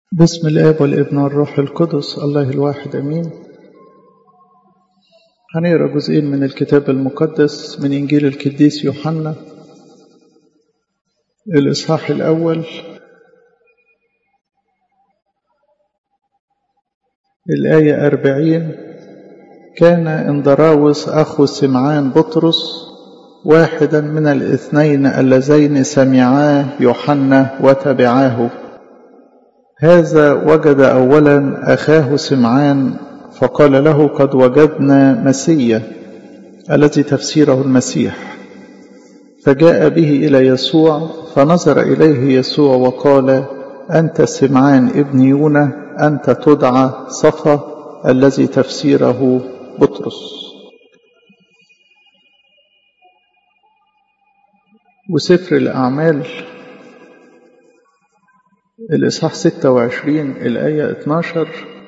بسم الاب والابن والروح القدس الله الواحد امين هنقرا جزئين من الكتاب المقدس من انجيل القديس يوحنا الاصحاح الاول الايه اربعين كان اندراوس اخو سمعان بطرس واحدا من الاثنين اللذين سمعاه يوحنا وتبعاه هذا وجد اولا اخاه سمعان فقال له قد وجدنا مسيا الذي تفسيره المسيح فجاء به الى يسوع فنظر اليه يسوع وقال انت سمعان ابن يونا انت تدعى صفا الذي تفسيره بطرس وسفر الاعمال الإصحاح 26 الآية 12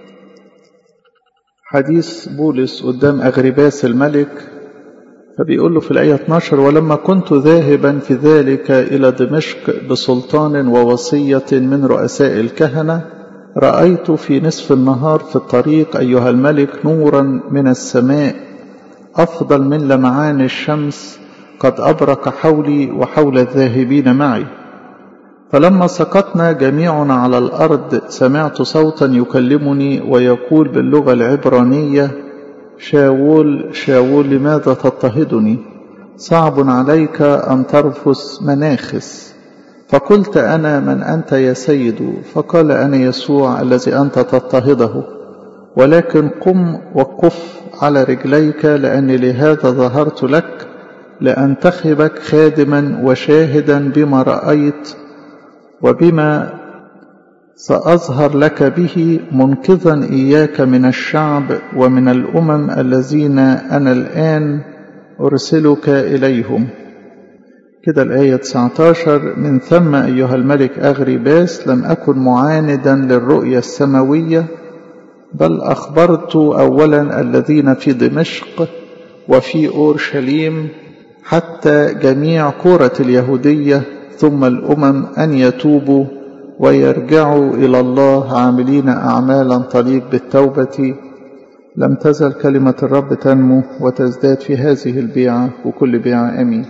حديث بولس قدام أغرباس الملك فبيقول له في الآية 12 ولما كنت ذاهبا في ذلك إلى دمشق بسلطان ووصية من رؤساء الكهنة رأيت في نصف النهار في الطريق أيها الملك نورا من السماء أفضل من لمعان الشمس قد أبرق حولي وحول الذاهبين معي فلما سقطنا جميعنا على الأرض سمعت صوتا يكلمني ويقول باللغة العبرانية شاول شاول لماذا تضطهدني صعب عليك أن ترفس مناخس فقلت أنا من أنت يا سيد فقال أنا يسوع الذي أنت تضطهده ولكن قم وقف على رجليك لأني لهذا ظهرت لك لأنتخبك خادما وشاهدا بما رأيت وبما سأظهر لك به منقذا إياك من الشعب ومن الأمم الذين أنا الآن أرسلك إليهم كده الآية 19 من ثم أيها الملك أغرباس لم أكن معاندا للرؤية السماوية بل أخبرت أولا الذين في دمشق وفي أورشليم حتى جميع كرة اليهودية ثم الأمم أن يتوبوا ويرجعوا إلى الله عاملين أعمالا تليق بالتوبة لم تزل كلمة الرب تنمو وتزداد في هذه البيعة وكل بيعة أمين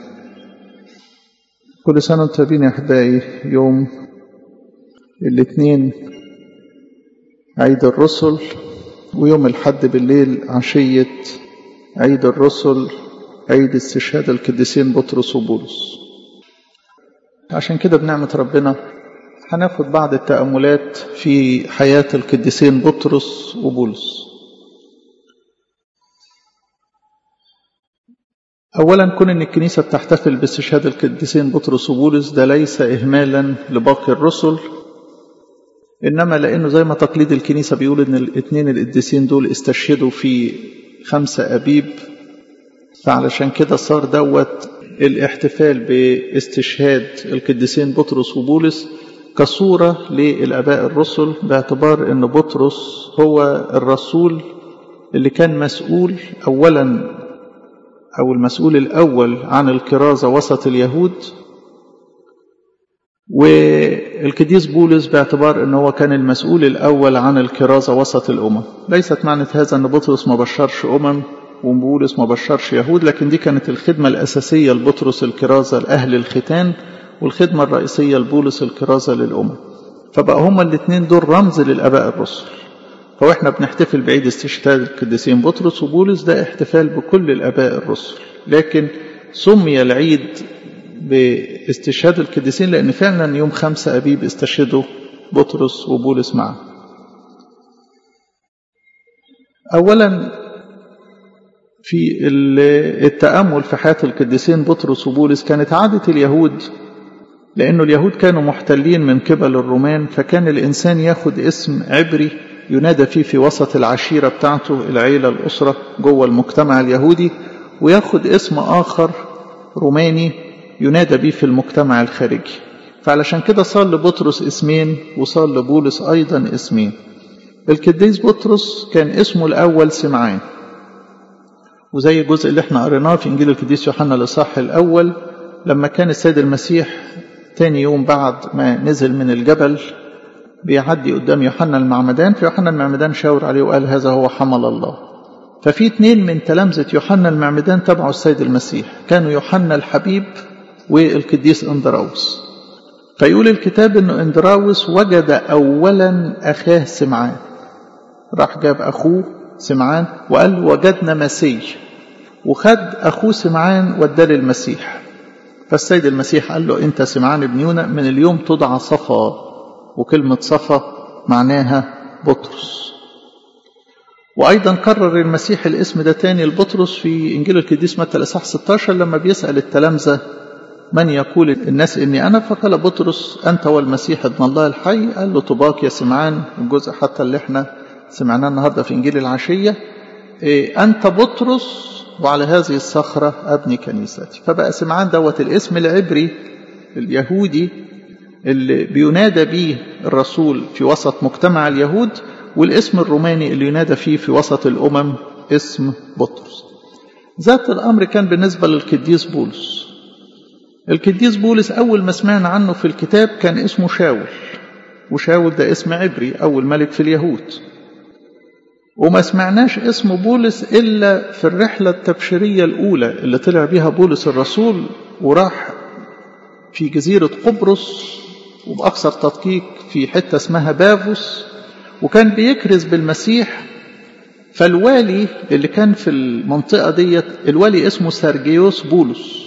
كل سنة وانتم يا أحبائي يوم الاثنين عيد الرسل ويوم الحد بالليل عشية عيد الرسل عيد استشهاد القديسين بطرس وبولس عشان كده بنعمة ربنا هناخد بعض التأملات في حياة القديسين بطرس وبولس أولا كون أن الكنيسة بتحتفل باستشهاد القديسين بطرس وبولس ده ليس إهمالا لباقي الرسل إنما لأنه زي ما تقليد الكنيسة بيقول أن الاثنين القديسين دول استشهدوا في خمسة أبيب فعلشان كده صار دوت الاحتفال باستشهاد القديسين بطرس وبولس كصورة للآباء الرسل باعتبار أن بطرس هو الرسول اللي كان مسؤول أولا أو المسؤول الأول عن الكرازة وسط اليهود والقديس بولس باعتبار أنه هو كان المسؤول الأول عن الكرازة وسط الأمم ليست معنى هذا أن بطرس ما بشرش أمم وبولس ما بشرش يهود لكن دي كانت الخدمة الأساسية لبطرس الكرازة لأهل الختان والخدمة الرئيسية لبولس الكرازة للأمم فبقى هما الاثنين دول رمز للآباء الرسل فإحنا بنحتفل بعيد استشهاد القديسين بطرس وبولس ده احتفال بكل الآباء الرسل لكن سمي العيد باستشهاد القديسين لأن فعلا يوم خمسة أبيب استشهدوا بطرس وبولس معا أولا في التأمل في حياة القديسين بطرس وبولس كانت عادة اليهود لأنه اليهود كانوا محتلين من قبل الرومان فكان الإنسان ياخد اسم عبري ينادى فيه في وسط العشيرة بتاعته العيلة الأسرة جوه المجتمع اليهودي وياخد اسم آخر روماني ينادى به في المجتمع الخارجي فعلشان كده صار لبطرس اسمين وصار لبولس أيضا اسمين القديس بطرس كان اسمه الأول سمعان وزي الجزء اللي احنا قريناه في انجيل القديس يوحنا الاصحاح الاول لما كان السيد المسيح تاني يوم بعد ما نزل من الجبل بيعدي قدام يوحنا المعمدان فيوحنا المعمدان شاور عليه وقال هذا هو حمل الله ففي اتنين من تلامذة يوحنا المعمدان تبعوا السيد المسيح كانوا يوحنا الحبيب والقديس اندراوس فيقول الكتاب انه اندراوس وجد اولا اخاه سمعان راح جاب اخوه سمعان وقال وجدنا مسيح وخد اخوه سمعان وداه للمسيح فالسيد المسيح قال له انت سمعان ابن يونا من اليوم تدعى صفا وكلمة صفا معناها بطرس وأيضا كرر المسيح الاسم ده تاني لبطرس في إنجيل القديس متى الإصحاح 16 لما بيسأل التلامذة من يقول الناس إني أنا فقال بطرس أنت والمسيح ابن الله الحي قال له طباك يا سمعان الجزء حتى اللي احنا سمعناه النهاردة في إنجيل العشية إيه أنت بطرس وعلى هذه الصخرة أبني كنيستي فبقى سمعان دوت الاسم العبري اليهودي اللي بينادى به الرسول في وسط مجتمع اليهود والاسم الروماني اللي ينادى فيه في وسط الأمم اسم بطرس ذات الأمر كان بالنسبة للقديس بولس القديس بولس أول ما سمعنا عنه في الكتاب كان اسمه شاول وشاول ده اسم عبري أول ملك في اليهود وما سمعناش اسم بولس إلا في الرحلة التبشيرية الأولى اللي طلع بيها بولس الرسول وراح في جزيرة قبرص وبأكثر تدقيق في حتة اسمها بافوس وكان بيكرز بالمسيح فالوالي اللي كان في المنطقة ديت الوالي اسمه سرجيوس بولس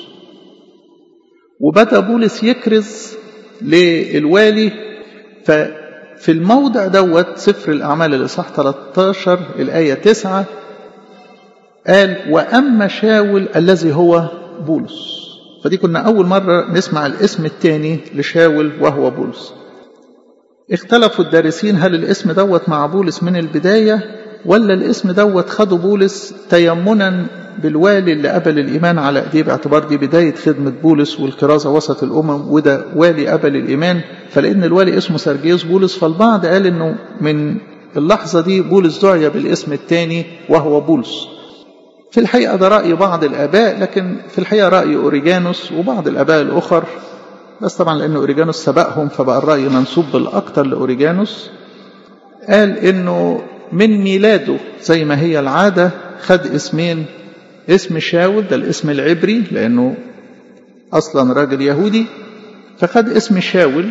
وبدأ بولس يكرز للوالي ففي الموضع دوت سفر الأعمال الإصحاح 13 الآية 9 قال وأما شاول الذي هو بولس فدي كنا أول مرة نسمع الاسم الثاني لشاول وهو بولس اختلفوا الدارسين هل الاسم دوت مع بولس من البداية ولا الاسم دوت خده بولس تيمنا بالوالي اللي قبل الإيمان على أيديه باعتبار دي بداية خدمة بولس والكرازة وسط الأمم وده والي قبل الإيمان فلأن الوالي اسمه سرجيوس بولس فالبعض قال إنه من اللحظة دي بولس دعي بالاسم الثاني وهو بولس في الحقيقة ده رأي بعض الآباء لكن في الحقيقة رأي أوريجانوس وبعض الآباء الأخر بس طبعا لأن أوريجانوس سبقهم فبقى الرأي منسوب بالأكثر لأوريجانوس قال إنه من ميلاده زي ما هي العادة خد اسمين اسم شاول ده الاسم العبري لأنه أصلا راجل يهودي فخد اسم شاول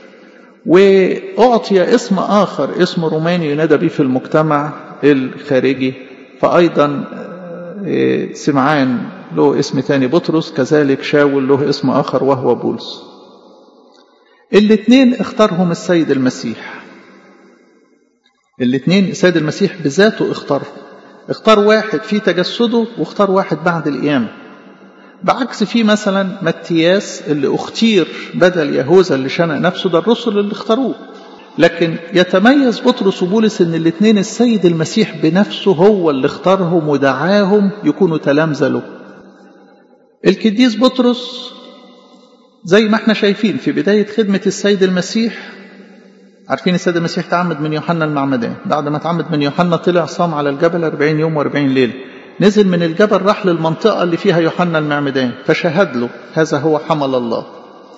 وأعطي اسم آخر اسم روماني ينادى به في المجتمع الخارجي فأيضا سمعان له اسم ثاني بطرس كذلك شاول له اسم آخر وهو بولس الاثنين اختارهم السيد المسيح الاثنين السيد المسيح بذاته اختارهم اختار واحد في تجسده واختار واحد بعد القيامة بعكس في مثلا متياس اللي اختير بدل يهوذا اللي شنق نفسه ده الرسل اللي اختاروه لكن يتميز بطرس وبولس ان الاثنين السيد المسيح بنفسه هو اللي اختارهم ودعاهم يكونوا تلامذة له القديس بطرس زي ما احنا شايفين في بداية خدمة السيد المسيح عارفين السيد المسيح تعمد من يوحنا المعمدان بعد ما تعمد من يوحنا طلع صام على الجبل 40 يوم و40 ليلة نزل من الجبل راح للمنطقة اللي فيها يوحنا المعمدان فشهد له هذا هو حمل الله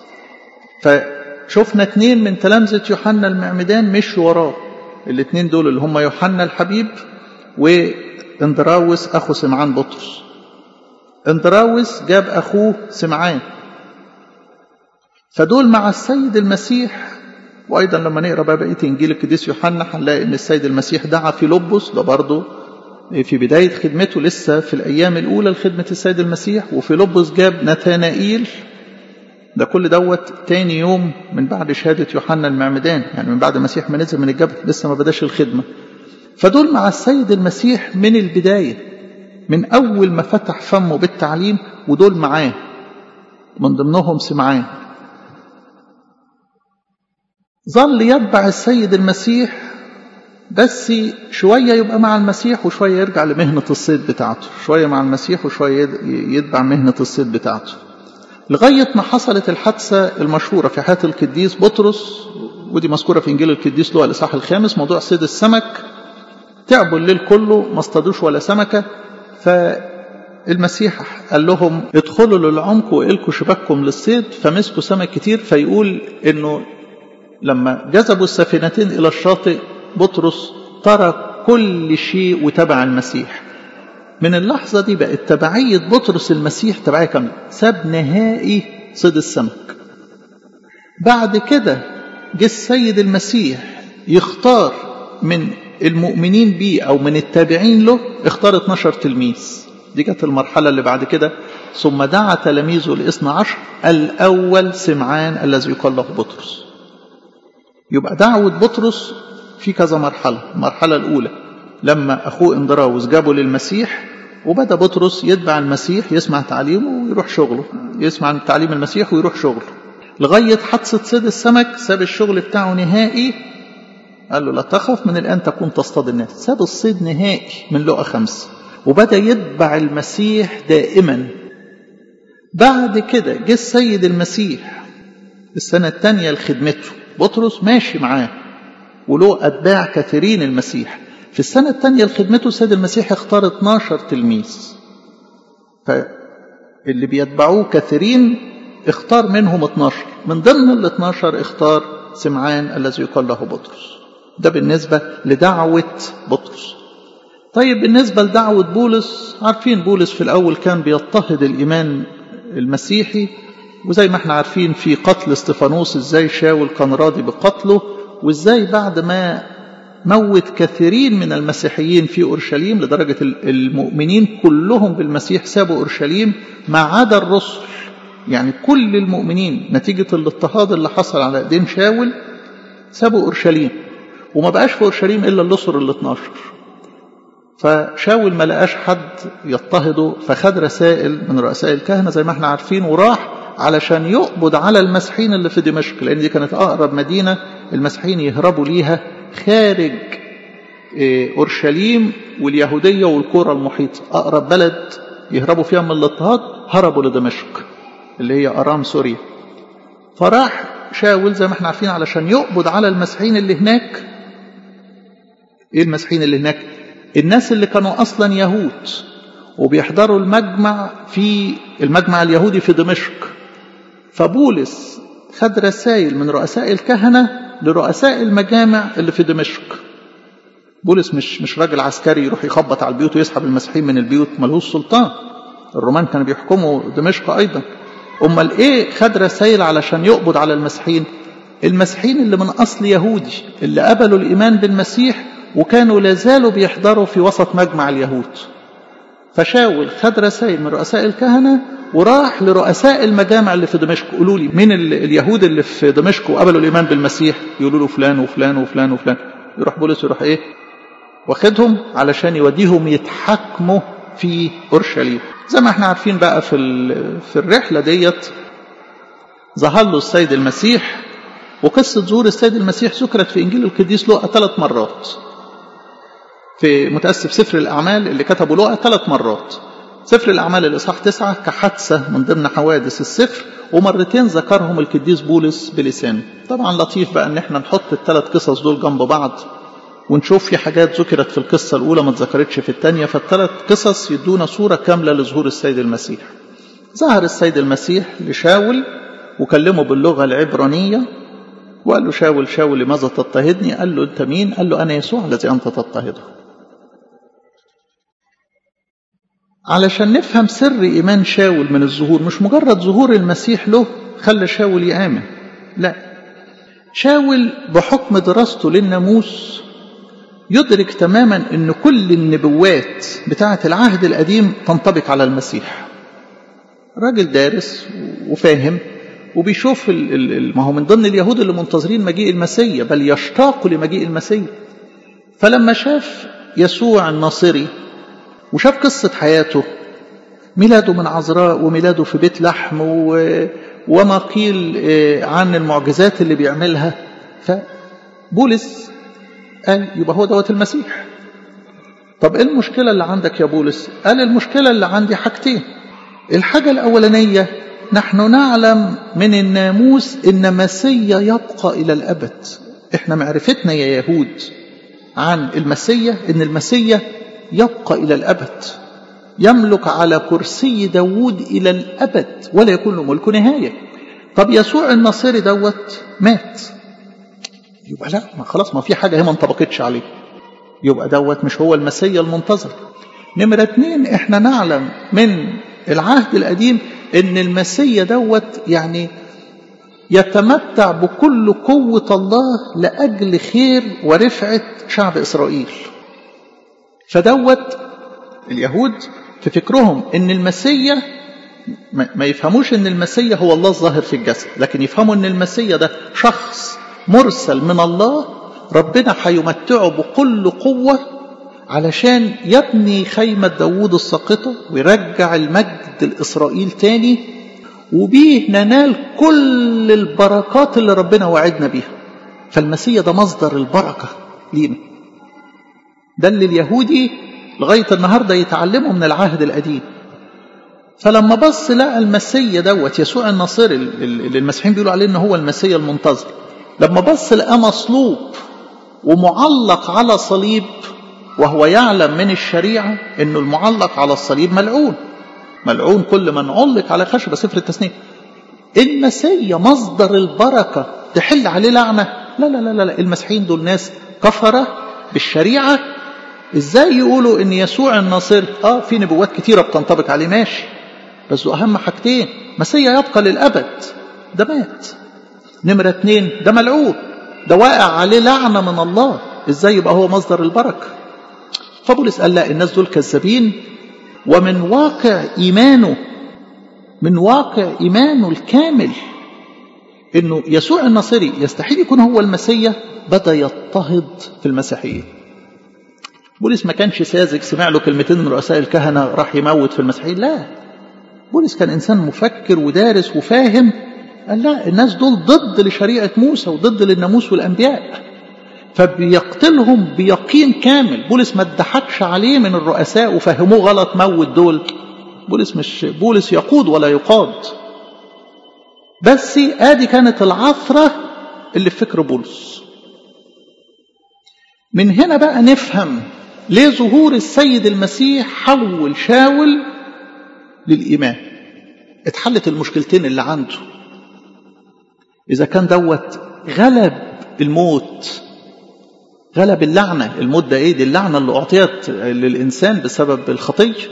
فشفنا اتنين من تلامذة يوحنا المعمدان مشوا وراه الاتنين دول اللي هم يوحنا الحبيب واندراوس أخو سمعان بطرس اندراوس جاب أخوه سمعان فدول مع السيد المسيح وأيضا لما نقرأ بقى بقية إنجيل القديس يوحنا هنلاقي إن السيد المسيح دعا في لبس ده برضه في بداية خدمته لسه في الأيام الأولى لخدمة السيد المسيح وفي لبس جاب نتانائيل ده كل دوت تاني يوم من بعد شهادة يوحنا المعمدان يعني من بعد المسيح ما نزل من الجبل لسه ما بداش الخدمة فدول مع السيد المسيح من البداية من أول ما فتح فمه بالتعليم ودول معاه من ضمنهم سمعان ظل يتبع السيد المسيح بس شوية يبقى مع المسيح وشوية يرجع لمهنة الصيد بتاعته شوية مع المسيح وشوية يتبع مهنة الصيد بتاعته لغاية ما حصلت الحادثة المشهورة في حياة القديس بطرس ودي مذكورة في إنجيل القديس لوقا الإصحاح الخامس موضوع صيد السمك تعبوا الليل كله ما اصطادوش ولا سمكة فالمسيح قال لهم ادخلوا للعمق وإلكوا شباككم للصيد فمسكوا سمك كتير فيقول إنه لما جذبوا السفينتين إلى الشاطئ بطرس ترك كل شيء وتبع المسيح من اللحظة دي بقت تبعية بطرس المسيح تبعية كاملة ساب نهائي صيد السمك بعد كده جه السيد المسيح يختار من المؤمنين بيه أو من التابعين له اختار 12 تلميذ دي كانت المرحلة اللي بعد كده ثم دعا تلاميذه الاثنى عشر الأول سمعان الذي يقال له بطرس يبقى دعوة بطرس في كذا مرحلة المرحلة الأولى لما أخوه اندراوس جابه للمسيح وبدأ بطرس يتبع المسيح يسمع تعليمه ويروح شغله يسمع تعليم المسيح ويروح شغله لغاية حادثة صيد السمك ساب الشغل بتاعه نهائي قال له لا تخف من الآن تكون تصطاد الناس ساب الصيد نهائي من لقى خمسة وبدأ يتبع المسيح دائما بعد كده جه السيد المسيح السنة الثانية لخدمته بطرس ماشي معاه وله أتباع كثيرين المسيح في السنة الثانية لخدمته السيد المسيح اختار 12 تلميذ فاللي بيتبعوه كثيرين اختار منهم 12 من ضمن ال 12 اختار سمعان الذي يقال له بطرس ده بالنسبة لدعوة بطرس طيب بالنسبة لدعوة بولس عارفين بولس في الأول كان بيضطهد الإيمان المسيحي وزي ما احنا عارفين في قتل استفانوس ازاي شاول كان راضي بقتله وازاي بعد ما موت كثيرين من المسيحيين في اورشليم لدرجه المؤمنين كلهم بالمسيح سابوا اورشليم ما عدا الرسل يعني كل المؤمنين نتيجه الاضطهاد اللي حصل على ايدين شاول سابوا اورشليم وما بقاش في اورشليم الا الاسر ال 12 فشاول ما لقاش حد يضطهده فخد رسائل من رؤساء الكهنه زي ما احنا عارفين وراح علشان يقبض على المسيحيين اللي في دمشق لان دي كانت اقرب مدينه المسيحيين يهربوا ليها خارج اورشليم واليهوديه والقرى المحيطه اقرب بلد يهربوا فيها من الاضطهاد هربوا لدمشق اللي هي ارام سوريا فراح شاول زي ما احنا عارفين علشان يقبض على المسيحيين اللي هناك ايه المسيحيين اللي هناك الناس اللي كانوا اصلا يهود وبيحضروا المجمع في المجمع اليهودي في دمشق فبولس خد رسائل من رؤساء الكهنة لرؤساء المجامع اللي في دمشق بولس مش مش راجل عسكري يروح يخبط على البيوت ويسحب المسيحيين من البيوت ملهوش سلطان الرومان كانوا بيحكموا دمشق ايضا امال ايه خد رسائل علشان يقبض على المسيحيين المسيحيين اللي من اصل يهودي اللي قبلوا الايمان بالمسيح وكانوا لازالوا بيحضروا في وسط مجمع اليهود فشاول خد رسائل من رؤساء الكهنة وراح لرؤساء المجامع اللي في دمشق قولوا لي مين اليهود اللي في دمشق وقبلوا الإيمان بالمسيح يقولوا له فلان وفلان وفلان وفلان يروح بولس يروح إيه واخدهم علشان يوديهم يتحكموا في أورشليم زي ما احنا عارفين بقى في في الرحلة ديت ظهر له السيد المسيح وقصة ظهور السيد المسيح ذكرت في إنجيل القديس لوقا ثلاث مرات في متأسف سفر الأعمال اللي كتبه لوقا ثلاث مرات سفر الأعمال الإصحاح تسعة كحادثة من ضمن حوادث السفر ومرتين ذكرهم القديس بولس بلسانه طبعا لطيف بقى ان احنا نحط الثلاث قصص دول جنب بعض ونشوف في حاجات ذكرت في القصة الأولى ما اتذكرتش في الثانية فالثلاث قصص يدونا صورة كاملة لظهور السيد المسيح ظهر السيد المسيح لشاول وكلمه باللغة العبرانية وقال له شاول شاول لماذا تضطهدني قال له أنت مين قال له أنا يسوع الذي أنت تضطهده علشان نفهم سر إيمان شاول من الظهور مش مجرد ظهور المسيح له خلى شاول يآمن لا شاول بحكم دراسته للناموس يدرك تماما ان كل النبوات بتاعة العهد القديم تنطبق على المسيح راجل دارس وفاهم وبيشوف ما هو من ضمن اليهود اللي منتظرين مجيء المسيح بل يشتاقوا لمجيء المسيح فلما شاف يسوع الناصري وشاف قصة حياته ميلاده من عذراء وميلاده في بيت لحم وما قيل عن المعجزات اللي بيعملها فبولس قال يبقى هو دوت المسيح طب ايه المشكلة اللي عندك يا بولس قال المشكلة اللي عندي حاجتين الحاجة الأولانية نحن نعلم من الناموس إن مسيا يبقى إلى الأبد إحنا معرفتنا يا يهود عن المسيا إن المسيا يبقى إلى الأبد يملك على كرسي داود إلى الأبد ولا يكون له ملك نهاية طب يسوع الناصري دوت مات يبقى لا ما خلاص ما في حاجة هي ما انطبقتش عليه يبقى دوت مش هو المسيا المنتظر نمرة اتنين احنا نعلم من العهد القديم ان المسيا دوت يعني يتمتع بكل قوة الله لأجل خير ورفعة شعب إسرائيل فدوت اليهود في فكرهم ان المسيا ما يفهموش ان المسيا هو الله الظاهر في الجسد لكن يفهموا ان المسيا ده شخص مرسل من الله ربنا هيمتعه بكل قوة علشان يبني خيمة داوود الساقطة ويرجع المجد لإسرائيل تاني وبيه ننال كل البركات اللي ربنا وعدنا بيها فالمسيا ده مصدر البركة لينا ده اللي اليهودي لغاية النهاردة يتعلمه من العهد القديم فلما بص لقى المسيا دوت يسوع الناصري اللي المسيحيين بيقولوا عليه ان هو المسيا المنتظر لما بص لقاه مصلوب ومعلق على صليب وهو يعلم من الشريعة انه المعلق على الصليب ملعون ملعون كل من علق على خشبة سفر التثنية المسيا مصدر البركة تحل عليه لعنة لا لا لا لا المسيحيين دول ناس كفرة بالشريعة ازاي يقولوا ان يسوع الناصري اه في نبوات كتيرة بتنطبق عليه ماشي بس اهم حاجتين مسيا يبقى للابد ده مات نمرة اتنين ده ملعون ده واقع عليه لعنة من الله ازاي يبقى هو مصدر البركة فبولس قال لا الناس دول كذابين ومن واقع إيمانه من واقع إيمانه الكامل إنه يسوع الناصري يستحيل يكون هو المسيا بدأ يضطهد في المسيحيين بولس ما كانش ساذج سمع له كلمتين من رؤساء الكهنة راح يموت في المسيحيين لا بولس كان إنسان مفكر ودارس وفاهم قال لا الناس دول ضد لشريعة موسى وضد للناموس والأنبياء فبيقتلهم بيقين كامل بولس ما اتضحكش عليه من الرؤساء وفهموه غلط موت دول بولس مش بولس يقود ولا يقاد بس ادي كانت العثرة اللي في فكر بولس من هنا بقى نفهم ليه ظهور السيد المسيح حول شاول للإيمان اتحلت المشكلتين اللي عنده إذا كان دوت غلب الموت غلب اللعنة الموت ده إيه دي اللعنة اللي أعطيت للإنسان بسبب الخطية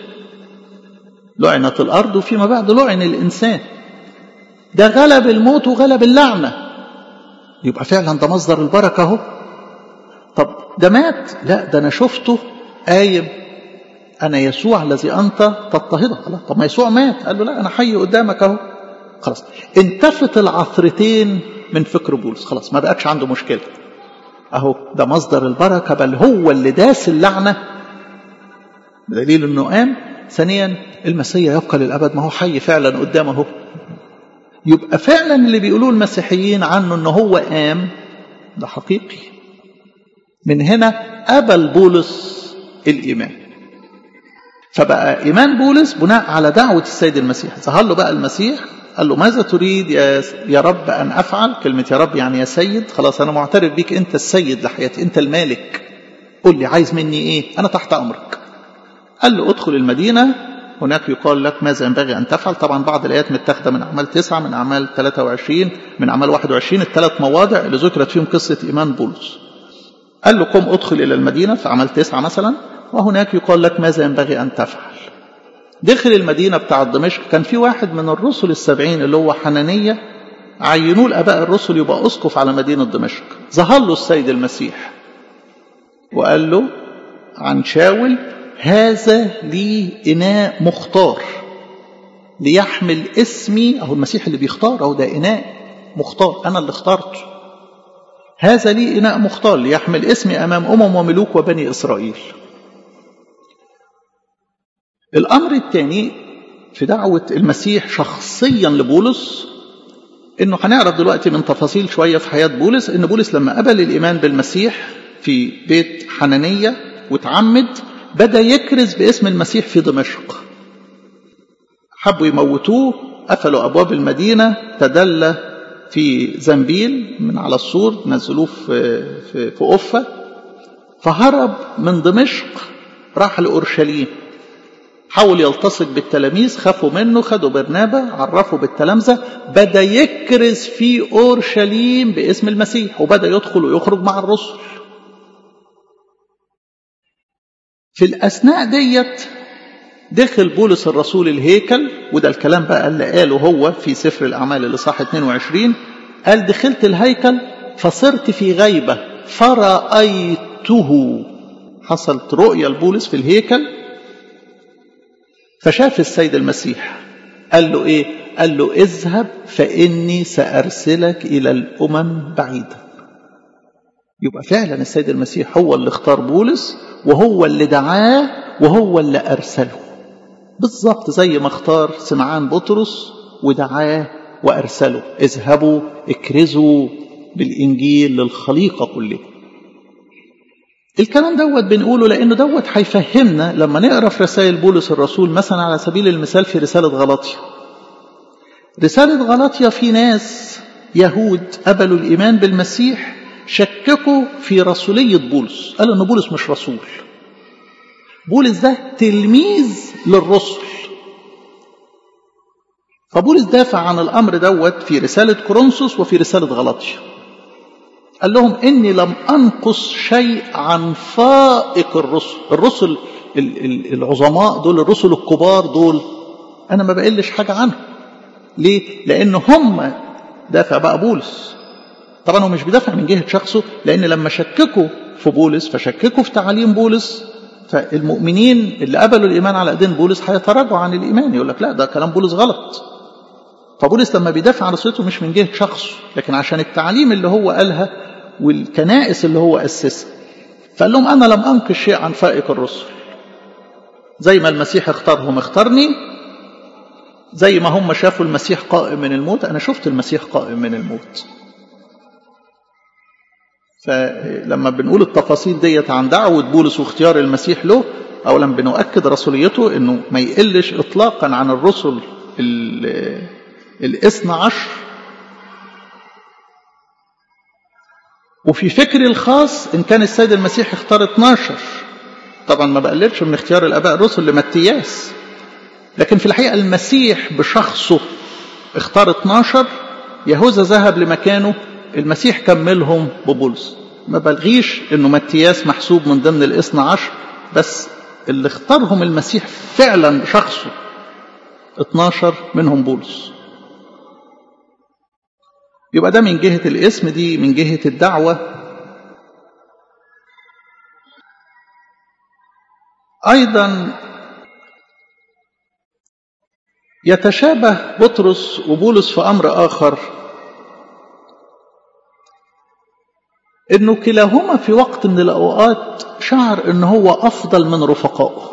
لعنت الأرض وفيما بعد لعن الإنسان ده غلب الموت وغلب اللعنة يبقى فعلا ده مصدر البركة اهو طب ده مات لا ده أنا شفته قايم أنا يسوع الذي أنت تضطهده طب ما يسوع مات قال له لا أنا حي قدامك أهو خلاص انتفت العثرتين من فكر بولس خلاص ما بقتش عنده مشكلة أهو ده مصدر البركة بل هو اللي داس اللعنة بدليل أنه قام ثانيا المسيح يبقى للأبد ما هو حي فعلا قدامه اهو يبقى فعلا اللي بيقولوه المسيحيين عنه أنه هو قام ده حقيقي من هنا قبل بولس الإيمان فبقى إيمان بولس بناء على دعوة السيد المسيح ظهر له بقى المسيح قال له ماذا تريد يا, يا رب أن أفعل كلمة يا رب يعني يا سيد خلاص أنا معترف بيك أنت السيد لحياتي أنت المالك قل لي عايز مني إيه أنا تحت أمرك قال له ادخل المدينة هناك يقال لك ماذا ينبغي أن تفعل طبعا بعض الآيات متاخدة من أعمال تسعة من أعمال 23 من أعمال 21 الثلاث مواضع اللي ذكرت فيهم قصة إيمان بولس قال له قم ادخل إلى المدينة في أعمال تسعة مثلا وهناك يقال لك ماذا ينبغي أن تفعل دخل المدينة بتاع دمشق كان في واحد من الرسل السبعين اللي هو حنانية عينوه الآباء الرسل يبقى أسقف على مدينة دمشق ظهر له السيد المسيح وقال له عن شاول هذا لي إناء مختار ليحمل اسمي أهو المسيح اللي بيختار أهو ده إناء مختار أنا اللي اخترته هذا لي إناء مختار ليحمل اسمي أمام أمم وملوك وبني إسرائيل الأمر الثاني في دعوة المسيح شخصيا لبولس انه هنعرف دلوقتي من تفاصيل شوية في حياة بولس ان بولس لما قبل الإيمان بالمسيح في بيت حنانية وتعمد بدأ يكرز باسم المسيح في دمشق حبوا يموتوه قفلوا أبواب المدينة تدلى في زنبيل من على السور نزلوه في, في, في أفة فهرب من دمشق راح لأورشليم حاول يلتصق بالتلاميذ خافوا منه خدوا برنابة عرفوا بالتلامذة بدأ يكرز في أورشليم باسم المسيح وبدأ يدخل ويخرج مع الرسل في الأثناء ديت دخل بولس الرسول الهيكل وده الكلام بقى اللي قاله هو في سفر الأعمال اللي صح 22 قال دخلت الهيكل فصرت في غيبة فرأيته حصلت رؤية لبولس في الهيكل فشاف السيد المسيح قال له ايه قال له اذهب فاني سارسلك الى الامم بعيدا يبقى فعلا السيد المسيح هو اللي اختار بولس وهو اللي دعاه وهو اللي ارسله بالظبط زي ما اختار سمعان بطرس ودعاه وارسله اذهبوا اكرزوا بالانجيل للخليقه كلها الكلام دوت بنقوله لانه دوت هيفهمنا لما نقرا في رسائل بولس الرسول مثلا على سبيل المثال في رساله غلاطيا رساله غلاطيا في ناس يهود قبلوا الايمان بالمسيح شككوا في رسوليه بولس قالوا ان بولس مش رسول بولس ده تلميذ للرسل فبولس دافع عن الامر دوت في رساله كورنثوس وفي رساله غلاطيا قال لهم إني لم أنقص شيء عن فائق الرسل الرسل العظماء دول الرسل الكبار دول أنا ما بقلش حاجة عنهم ليه؟ لأن هم دافع بقى بولس طبعا هو مش بيدافع من جهة شخصه لأن لما شككوا في بولس فشككوا في تعاليم بولس فالمؤمنين اللي قبلوا الإيمان على أيدين بولس هيتراجعوا عن الإيمان يقول لك لا ده كلام بولس غلط فبولس لما بيدافع عن رسولته مش من جهة شخصه لكن عشان التعليم اللي هو قالها والكنائس اللي هو أسسها فقال لهم أنا لم أنقش شيء عن فائق الرسل زي ما المسيح اختارهم اختارني زي ما هم شافوا المسيح قائم من الموت أنا شفت المسيح قائم من الموت فلما بنقول التفاصيل ديت عن دعوة بولس واختيار المسيح له أولا بنؤكد رسوليته أنه ما يقلش إطلاقا عن الرسل الاثنى عشر وفي فكري الخاص إن كان السيد المسيح اختار 12 طبعا ما بقللش من اختيار الآباء الرسل لمتياس لكن في الحقيقة المسيح بشخصه اختار 12 يهوذا ذهب لمكانه المسيح كملهم ببولس ما بلغيش انه متياس محسوب من ضمن الاثنى عشر بس اللي اختارهم المسيح فعلا بشخصه 12 منهم بولس يبقى ده من جهة الاسم دي من جهة الدعوة أيضا يتشابه بطرس وبولس في أمر آخر إنه كلاهما في وقت من الأوقات شعر إن هو أفضل من رفقائه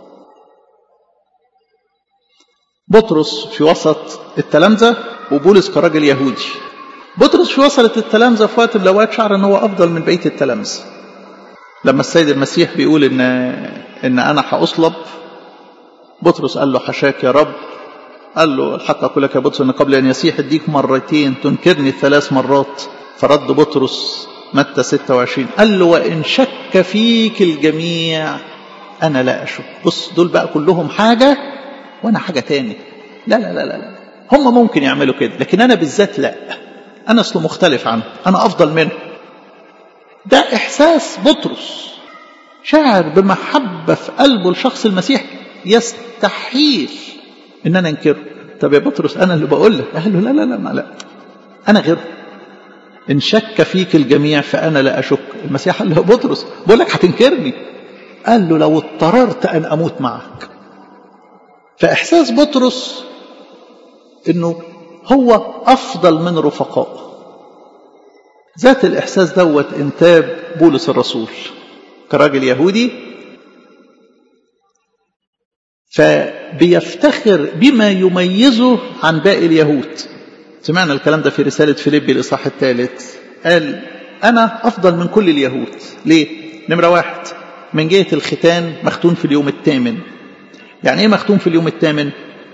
بطرس في وسط التلامذة وبولس كراجل يهودي بطرس في وصلت التلامذة في وقت من الأوقات شعر إن هو أفضل من بقية التلامذة لما السيد المسيح بيقول إن إن أنا هأصلب بطرس قال له حشاك يا رب قال له الحق أقول لك يا بطرس إن قبل أن يسيح أديك مرتين تنكرني ثلاث مرات فرد بطرس متى 26 قال له وإن شك فيك الجميع أنا لا أشك بص دول بقى كلهم حاجة وأنا حاجة تاني لا لا لا لا, لا. هم ممكن يعملوا كده لكن أنا بالذات لا أنا أصله مختلف عنه أنا أفضل منه ده إحساس بطرس شاعر بمحبة في قلبه لشخص المسيح يستحيل إن أنا أنكره طب يا بطرس أنا اللي بقول لك قال له لا لا لا ما لا أنا غيره إن شك فيك الجميع فأنا لا أشك المسيح قال له يا بطرس بقول لك هتنكرني قال له لو اضطررت أن أموت معك فإحساس بطرس إنه هو أفضل من رفقائه ذات الإحساس دوت إنتاب بولس الرسول كراجل يهودي فبيفتخر بما يميزه عن باقي اليهود سمعنا الكلام ده في رسالة فيليبي الإصحاح الثالث قال أنا أفضل من كل اليهود ليه؟ نمرة واحد من جهة الختان مختون في اليوم الثامن يعني إيه مختون في اليوم الثامن؟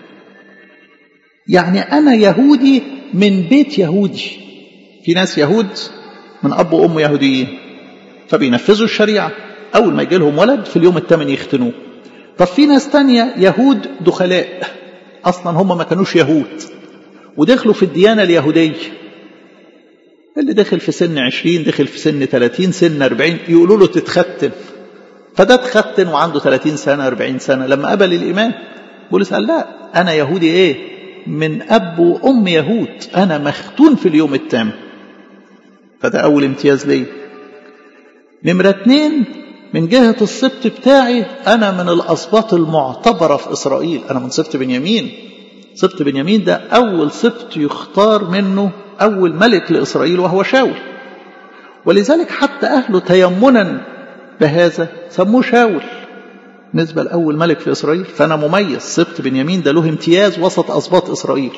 يعني أنا يهودي من بيت يهودي في ناس يهود من أب وأم يهوديين فبينفذوا الشريعة أول ما يجي لهم ولد في اليوم الثامن يختنوه طب في ناس تانية يهود دخلاء أصلا هم ما كانوش يهود ودخلوا في الديانة اليهودية اللي دخل في سن عشرين دخل في سن ثلاثين سن أربعين يقولوا له تتختن فده اتختن وعنده ثلاثين سنة أربعين سنة لما قبل الإيمان بولس قال لا أنا يهودي إيه من أب وأم يهود أنا مختون في اليوم التام فده أول امتياز لي نمرة اتنين من جهة السبت بتاعي أنا من الأسباط المعتبرة في إسرائيل أنا من سبت بنيامين سبت بنيامين ده أول سبت يختار منه أول ملك لإسرائيل وهو شاول ولذلك حتى أهله تيمنا بهذا سموه شاول بالنسبة لأول ملك في إسرائيل فأنا مميز سبت بنيامين ده له امتياز وسط أسباط إسرائيل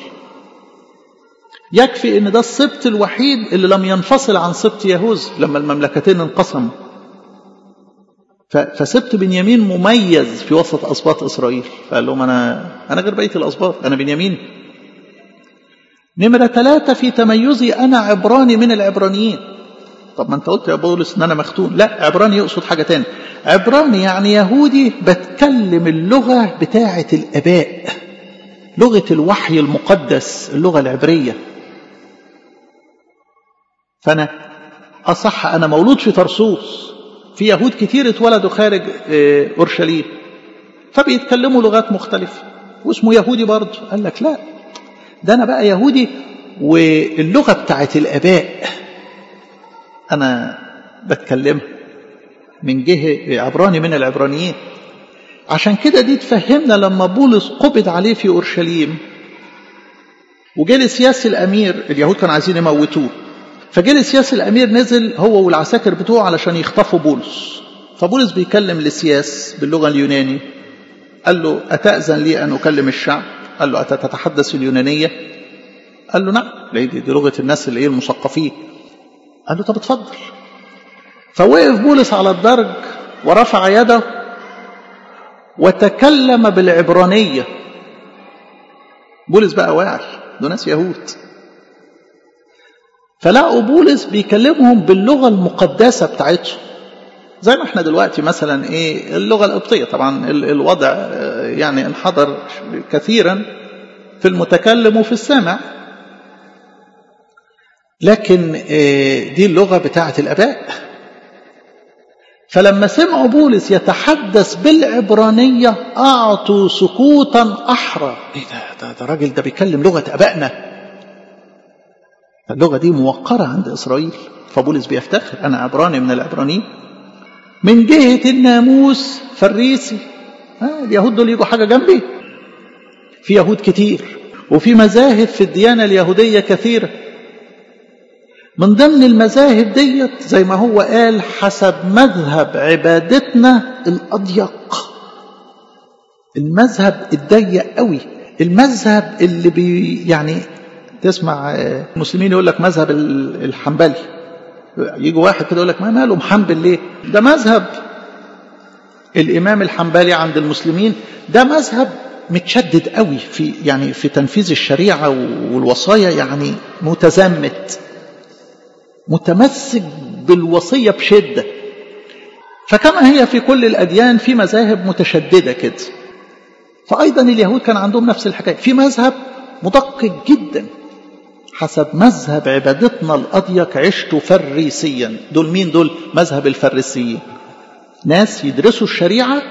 يكفي ان ده السبت الوحيد اللي لم ينفصل عن سبت يهوذا لما المملكتين انقسموا فسبت بنيامين مميز في وسط اسباط اسرائيل فقال لهم انا انا غير بقيه الاسباط انا بنيامين نمره ثلاثه في تميزي انا عبراني من العبرانيين طب ما انت قلت يا بولس ان انا مختون لا عبراني يقصد حاجه تاني عبراني يعني يهودي بتكلم اللغه بتاعه الاباء لغه الوحي المقدس اللغه العبريه فأنا أصح أنا مولود في طرسوس في يهود كتير اتولدوا خارج أورشليم فبيتكلموا لغات مختلفة واسمه يهودي برضه قال لك لا ده أنا بقى يهودي واللغة بتاعت الآباء أنا بتكلمها من جهة عبراني من العبرانيين عشان كده دي تفهمنا لما بولس قبض عليه في أورشليم وجه سياسي الأمير اليهود كانوا عايزين يموتوه فجه سياس الامير نزل هو والعساكر بتوعه علشان يخطفوا بولس فبولس بيكلم لسياس باللغه اليوناني قال له اتاذن لي ان اكلم الشعب قال له اتتحدث اليونانيه قال له نعم دي, دي لغه الناس اللي ايه المثقفين قال له طب اتفضل فوقف بولس على الدرج ورفع يده وتكلم بالعبرانيه بولس بقى واعي دول ناس يهود فلقوا بولس بيكلمهم باللغه المقدسه بتاعتهم زي ما احنا دلوقتي مثلا ايه اللغه القبطيه طبعا الوضع يعني انحدر كثيرا في المتكلم وفي السامع لكن دي اللغه بتاعه الاباء فلما سمعوا بولس يتحدث بالعبرانيه اعطوا سكوتا احرى ايه ده ده, ده راجل ده بيتكلم لغه ابائنا اللغة دي موقرة عند إسرائيل فبولس بيفتخر أنا عبراني من العبرانيين من جهة الناموس فريسي آه اليهود دول يجوا حاجة جنبي في يهود كتير وفي مذاهب في الديانة اليهودية كثيرة من ضمن المذاهب ديت زي ما هو قال حسب مذهب عبادتنا الأضيق المذهب الضيق قوي المذهب اللي بي يعني تسمع مسلمين يقول لك مذهب الحنبلي يجي واحد كده يقول لك ما ماله محنبل ليه ده مذهب الامام الحنبلي عند المسلمين ده مذهب متشدد قوي في يعني في تنفيذ الشريعه والوصايا يعني متزمت متمسك بالوصيه بشده فكما هي في كل الاديان في مذاهب متشدده كده فايضا اليهود كان عندهم نفس الحكايه في مذهب مدقق جدا حسب مذهب عبادتنا الأضيق عشت فريسيا دول مين دول مذهب الفريسيين ناس يدرسوا الشريعة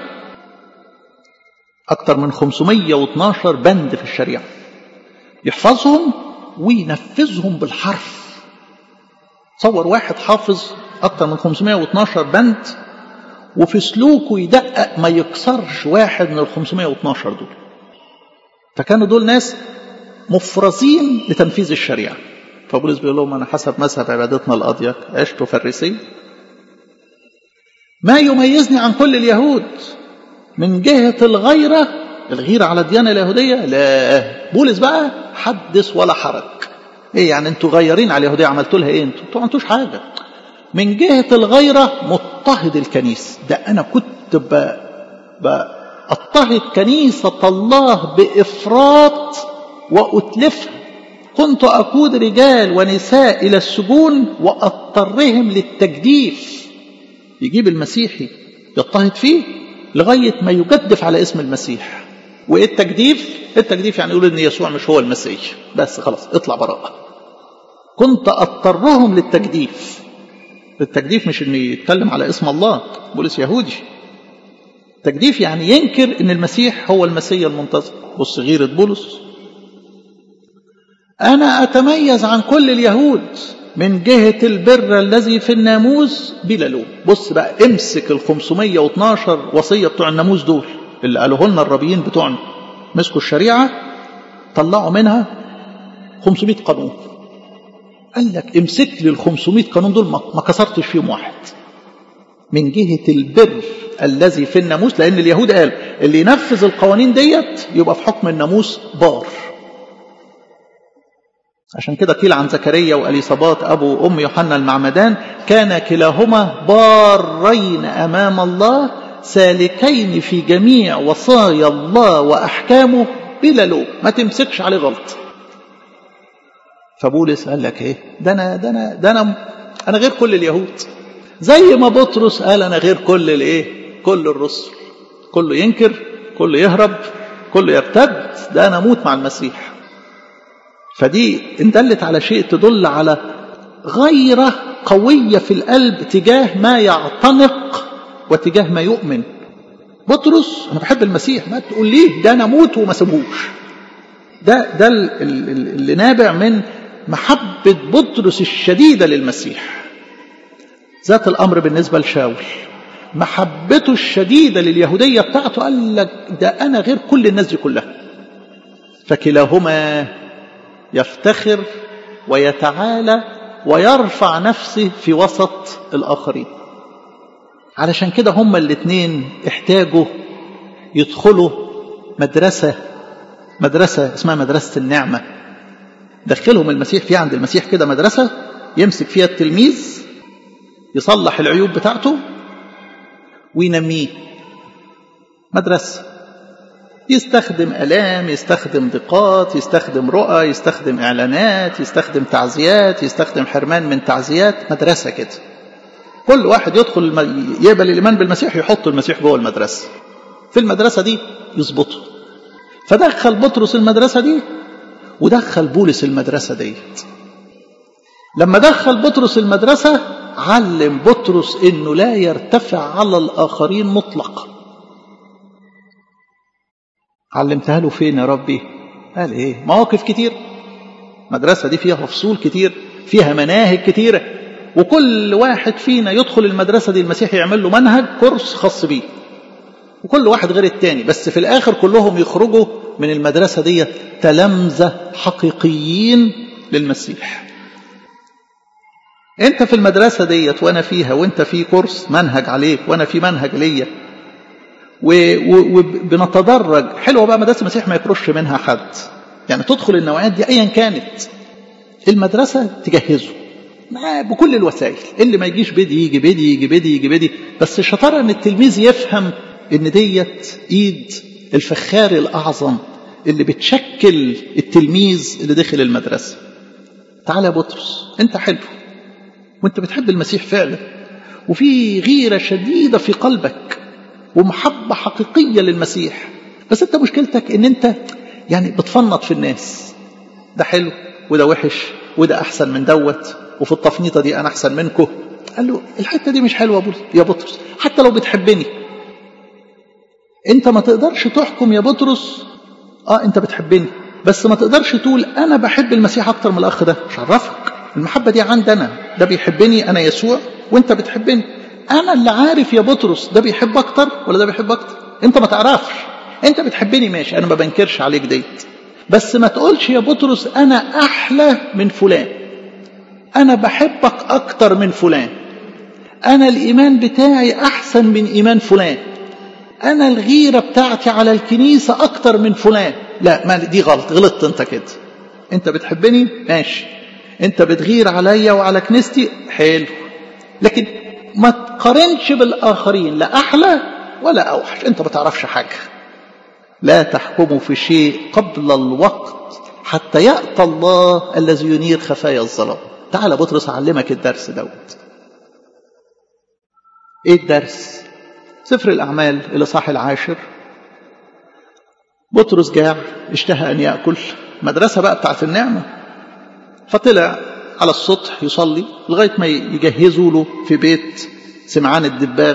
أكثر من 512 بند في الشريعة يحفظهم وينفذهم بالحرف تصور واحد حافظ أكثر من 512 بند وفي سلوكه يدقق ما يكسرش واحد من ال 512 دول فكانوا دول ناس مفرزين لتنفيذ الشريعة فبولس بيقول لهم أنا حسب مذهب عبادتنا الأضيق عشت فريسي ما يميزني عن كل اليهود من جهة الغيرة الغيرة على الديانة اليهودية لا بولس بقى حدث ولا حرج ايه يعني انتوا غيرين على اليهودية عملتوا لها ايه انتوا انتوا ما عملتوش حاجة من جهة الغيرة مضطهد الكنيسة ده انا كنت ب... بضطهد كنيسة الله بإفراط وأتلفها كنت أقود رجال ونساء إلى السجون وأضطرهم للتجديف يجيب المسيحي يضطهد فيه لغاية ما يجدف على اسم المسيح وإيه التجديف؟ التجديف يعني يقول إن يسوع مش هو المسيح بس خلاص اطلع براءة كنت أضطرهم للتجديف التجديف مش إن يتكلم على اسم الله بولس يهودي تجديف يعني ينكر إن المسيح هو المسيح المنتظر بص غيرة بولس أنا أتميز عن كل اليهود من جهة البر الذي في الناموس بلا لوم بص بقى امسك ال 512 وصية بتوع الناموس دول اللي قالوه لنا الربيين بتوعنا مسكوا الشريعة طلعوا منها 500 قانون قال لك امسك لي ال 500 قانون دول ما كسرتش فيهم واحد من جهة البر الذي في الناموس لأن اليهود قال اللي ينفذ القوانين ديت يبقى في حكم الناموس بار عشان كده قيل عن زكريا وأليصابات أبو وأم يوحنا المعمدان كان كلاهما بارين أمام الله سالكين في جميع وصايا الله وأحكامه بلا لوم ما تمسكش عليه غلط فبولس قال لك ايه ده انا ده انا ده انا انا غير كل اليهود زي ما بطرس قال انا غير كل الايه كل الرسل كله ينكر كله يهرب كله يرتد ده انا اموت مع المسيح فدي ان دلت على شيء تدل على غيره قويه في القلب تجاه ما يعتنق وتجاه ما يؤمن بطرس انا بحب المسيح ما تقول ليه ده انا اموت وما سيبهوش ده ده اللي نابع من محبه بطرس الشديده للمسيح ذات الامر بالنسبه لشاول محبته الشديده لليهوديه بتاعته قال لك ده انا غير كل الناس دي كلها فكلاهما يفتخر ويتعالى ويرفع نفسه في وسط الآخرين علشان كده هما الاثنين احتاجوا يدخلوا مدرسة مدرسة اسمها مدرسة النعمة دخلهم المسيح في عند المسيح كده مدرسة يمسك فيها التلميذ يصلح العيوب بتاعته وينميه مدرسة يستخدم ألام يستخدم ضيقات يستخدم رؤى يستخدم إعلانات يستخدم تعزيات يستخدم حرمان من تعزيات مدرسة كده كل واحد يدخل يقبل الإيمان بالمسيح يحط المسيح جوه المدرسة في المدرسة دي يظبطه فدخل بطرس المدرسة دي ودخل بولس المدرسة ديت لما دخل بطرس المدرسة علم بطرس انه لا يرتفع على الاخرين مطلقا علمتها له فين يا ربي قال ايه مواقف كتير المدرسة دي فيها فصول كتير فيها مناهج كتيرة وكل واحد فينا يدخل المدرسة دي المسيح يعمل له منهج كورس خاص بيه وكل واحد غير التاني بس في الآخر كلهم يخرجوا من المدرسة دي تلامذة حقيقيين للمسيح انت في المدرسة ديت وانا فيها وانت في كورس منهج عليك وانا في منهج ليا وبنتدرج حلوه بقى مدرسه المسيح ما يكرش منها حد يعني تدخل النوعيات دي ايا كانت المدرسه تجهزه معاه بكل الوسائل اللي ما يجيش بدي يجي بدي يجي بدي يجي بدي بس الشطاره ان التلميذ يفهم ان ديت ايد الفخار الاعظم اللي بتشكل التلميذ اللي داخل المدرسه تعالى يا بطرس انت حلو وانت بتحب المسيح فعلا وفي غيره شديده في قلبك ومحبة حقيقية للمسيح بس انت مشكلتك ان انت يعني بتفنط في الناس ده حلو وده وحش وده احسن من دوت وفي التفنيطة دي انا احسن منكم قال له الحتة دي مش حلوة يا بطرس حتى لو بتحبني انت ما تقدرش تحكم يا بطرس اه انت بتحبني بس ما تقدرش تقول انا بحب المسيح اكتر من الاخ ده مش عرفك المحبة دي عندي انا ده بيحبني انا يسوع وانت بتحبني انا اللي عارف يا بطرس ده بيحب اكتر ولا ده بيحب اكتر انت ما تعرفش انت بتحبني ماشي انا ما بنكرش عليك ديت بس ما تقولش يا بطرس انا احلى من فلان انا بحبك اكتر من فلان انا الايمان بتاعي احسن من ايمان فلان انا الغيره بتاعتي على الكنيسه اكتر من فلان لا ما دي غلط غلطت انت كده انت بتحبني ماشي انت بتغير عليا وعلى كنيستي حلو لكن ما تقارنش بالآخرين لا أحلى ولا أوحش أنت ما تعرفش حاجة لا تحكموا في شيء قبل الوقت حتى يأتى الله الذي ينير خفايا الظلام تعال بطرس أعلمك الدرس دوت إيه الدرس سفر الأعمال الإصحاح العاشر بطرس جاع اشتهى أن يأكل مدرسة بقى بتاعت النعمة فطلع على السطح يصلي لغاية ما يجهزوا له في بيت سمعان الدباغ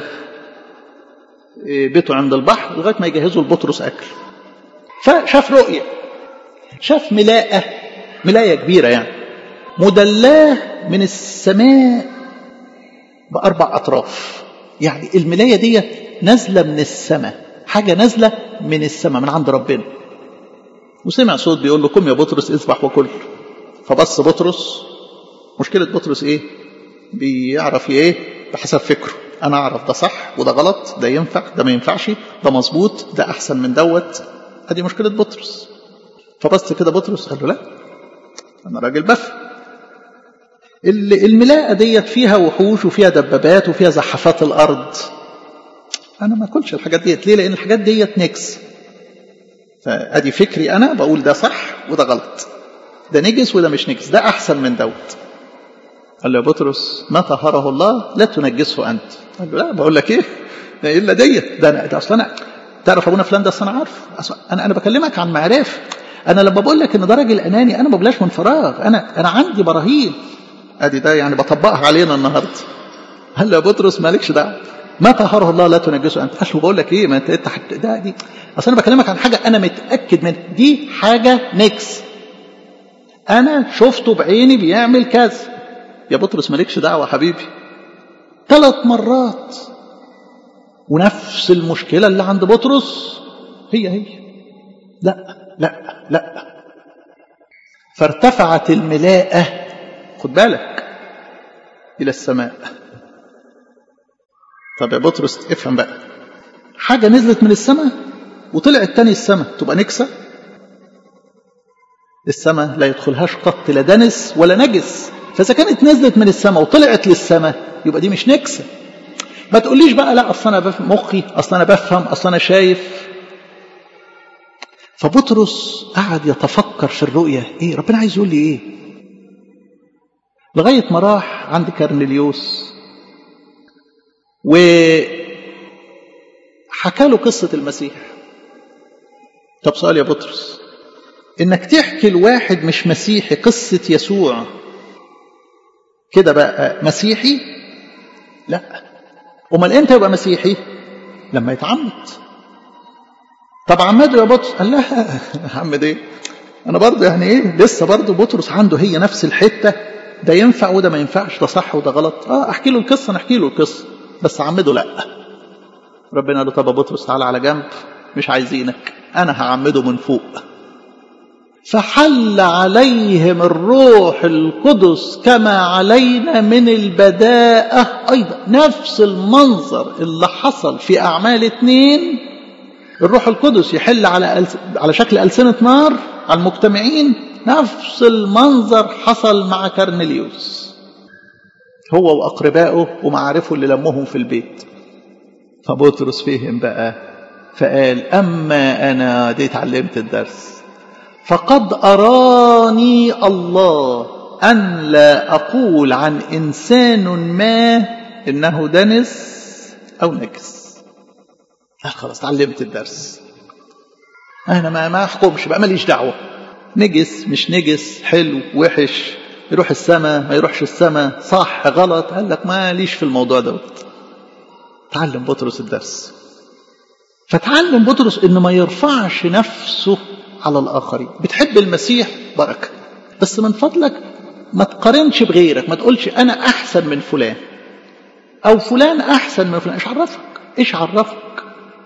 بيته عند البحر لغاية ما يجهزوا لبطرس أكل فشاف رؤية شاف ملاءة ملاية كبيرة يعني مدلاه من السماء بأربع أطراف يعني الملاية دي نازلة من السماء حاجة نازلة من السماء من عند ربنا وسمع صوت بيقول له قم يا بطرس اذبح وكل فبص بطرس مشكلة بطرس ايه بيعرف ايه بحسب فكره انا اعرف ده صح وده غلط ده ينفع ده ما ينفعش ده مظبوط ده احسن من دوت ادي مشكلة بطرس فبص كده بطرس قال له لا انا راجل بفهم الملاءة ديت فيها وحوش وفيها دبابات وفيها زحفات الارض انا ما اكلش الحاجات ديت ليه لان الحاجات ديت نكس فادي فكري انا بقول ده صح وده غلط ده نجس وده مش نجس ده احسن من دوت قال له يا بطرس ما طهره الله لا تنجسه انت قال له لا بقول لك ايه ده الا ديت ده انا ده اصل انا تعرف ابونا فلان ده اصل انا عارف انا انا بكلمك عن معرفه انا لما بقول لك ان ده راجل اناني انا ما بقولهاش من فراغ انا انا عندي براهين ادي ده يعني بطبقها علينا النهارده قال له يا بطرس مالكش دعوه ما طهره الله لا تنجسه انت قال له بقول لك ايه ما انت انت ده دي اصل انا بكلمك عن حاجه انا متاكد منها دي حاجه نكس انا شفته بعيني بيعمل كذا يا بطرس مالكش دعوه حبيبي ثلاث مرات ونفس المشكله اللي عند بطرس هي هي لا لا لا فارتفعت الملاءه خد بالك الى السماء طب يا بطرس افهم بقى حاجة نزلت من السماء وطلعت تاني السماء تبقى نكسة السماء لا يدخلهاش قط لا دنس ولا نجس فإذا كانت نزلت من السماء وطلعت للسماء يبقى دي مش نكسة ما تقوليش بقى لا أصل أنا بفهم مخي أصل أنا بفهم أصل أنا شايف فبطرس قعد يتفكر في الرؤية إيه ربنا عايز يقول لي إيه لغاية ما راح عند كرنليوس وحكى له قصة المسيح طب سؤال يا بطرس انك تحكي لواحد مش مسيحي قصة يسوع كده بقى مسيحي لا امال امتى يبقى مسيحي لما يتعمد طب عمده يا بطرس قال لا عمد ايه انا برضه يعني ايه لسه برضه بطرس عنده هي نفس الحته ده ينفع وده ما ينفعش ده صح وده غلط اه احكي له القصه نحكي له القصه بس عمده لا ربنا قال له طب بطرس تعالى على جنب مش عايزينك انا هعمده من فوق فحل عليهم الروح القدس كما علينا من البداءة أيضا نفس المنظر اللي حصل في أعمال اتنين الروح القدس يحل على على شكل ألسنة نار على المجتمعين نفس المنظر حصل مع كرنليوس هو وأقربائه ومعارفه اللي لمهم في البيت فبطرس فهم بقى فقال أما أنا دي اتعلمت الدرس فقد أراني الله أن لا أقول عن إنسان ما إنه دنس أو نجس خلاص اتعلمت الدرس أنا ما ما أحكمش بقى ماليش دعوة نجس مش نجس حلو وحش يروح السماء ما يروحش السماء صح غلط قال لك ماليش في الموضوع دوت تعلم بطرس الدرس فتعلم بطرس انه ما يرفعش نفسه على الآخرين بتحب المسيح بركة بس من فضلك ما تقارنش بغيرك ما تقولش أنا أحسن من فلان أو فلان أحسن من فلان إيش عرفك إيش عرفك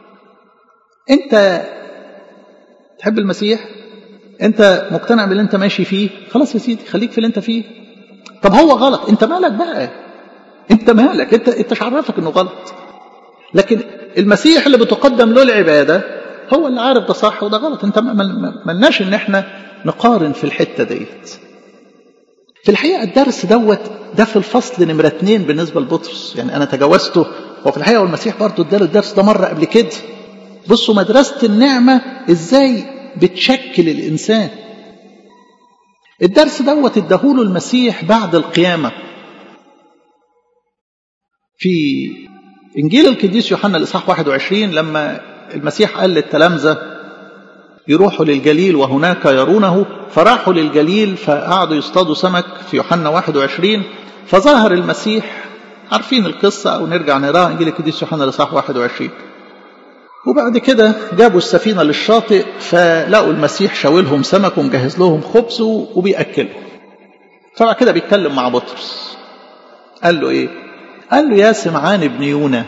أنت تحب المسيح أنت مقتنع باللي أنت ماشي فيه خلاص يا سيدي خليك في اللي أنت فيه طب هو غلط أنت مالك بقى أنت مالك أنت أنت إيش عرفك إنه غلط لكن المسيح اللي بتقدم له العباده هو اللي عارف ده صح وده غلط انت ملناش ان احنا نقارن في الحته ديت في الحقيقه الدرس دوت ده في الفصل نمره اتنين بالنسبه لبطرس يعني انا تجاوزته وفي الحقيقه والمسيح برضه اداله الدرس ده مره قبل كده بصوا مدرسه النعمه ازاي بتشكل الانسان الدرس دوت اداهوله المسيح بعد القيامه في إنجيل القديس يوحنا الإصحاح 21 لما المسيح قال للتلامذة يروحوا للجليل وهناك يرونه فراحوا للجليل فقعدوا يصطادوا سمك في يوحنا 21 فظهر المسيح عارفين القصة أو نرجع نراها إنجيل القديس يوحنا الإصحاح 21 وبعد كده جابوا السفينة للشاطئ فلقوا المسيح شاولهم سمك ومجهز لهم خبز وبيأكلهم فبعد كده بيتكلم مع بطرس قال له ايه قال له يا سمعان ابن يونا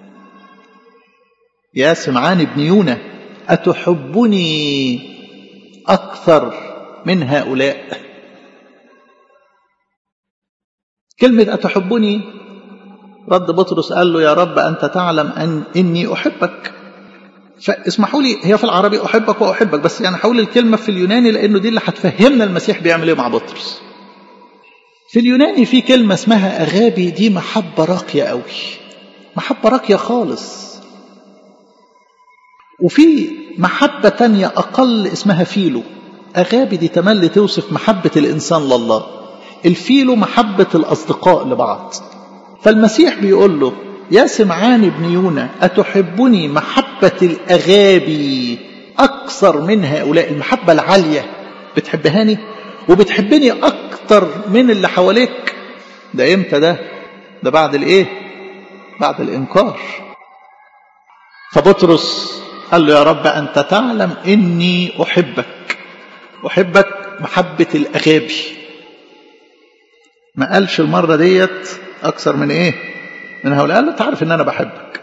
يا سمعان ابن يونا أتحبني أكثر من هؤلاء كلمة أتحبني رد بطرس قال له يا رب أنت تعلم أن إني أحبك فاسمحوا لي هي في العربي أحبك وأحبك بس يعني حول الكلمة في اليوناني لأنه دي اللي هتفهمنا المسيح بيعمل إيه مع بطرس في اليوناني في كلمة اسمها أغابي دي محبة راقية قوي محبة راقية خالص وفي محبة تانية أقل اسمها فيلو أغابي دي تملي توصف محبة الإنسان لله الفيلو محبة الأصدقاء لبعض فالمسيح بيقول له يا سمعان ابن يونا أتحبني محبة الأغابي أكثر من هؤلاء المحبة العالية بتحبهاني وبتحبني أكثر من اللي حواليك ده إمتى ده ده بعد الإيه بعد الإنكار فبطرس قال له يا رب أنت تعلم إني أحبك أحبك محبة الأغابي ما قالش المرة ديت أكثر من إيه من هؤلاء قال له تعرف إن أنا بحبك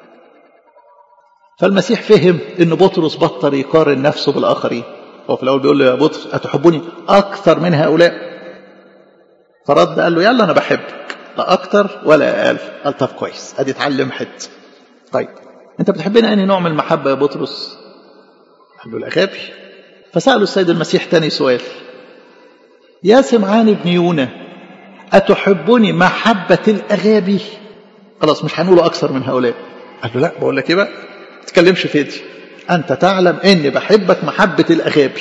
فالمسيح فهم إن بطرس بطل يقارن نفسه بالآخرين هو في الأول بيقول له يا بطرس أتحبني أكثر من هؤلاء فرد قال له يلا أنا بحبك لا أكثر ولا أقل قال طب كويس أدي اتعلم حتة طيب أنت بتحبني أنهي نوع من المحبة يا بطرس قال له الأغابي فسأله السيد المسيح تاني سؤال يا سمعان ابن يونا أتحبني محبة الأغابي خلاص مش هنقوله أكثر من هؤلاء قال له لا بقول لك إيه بقى ما تتكلمش في دي أنت تعلم إني بحبك محبة الأغابي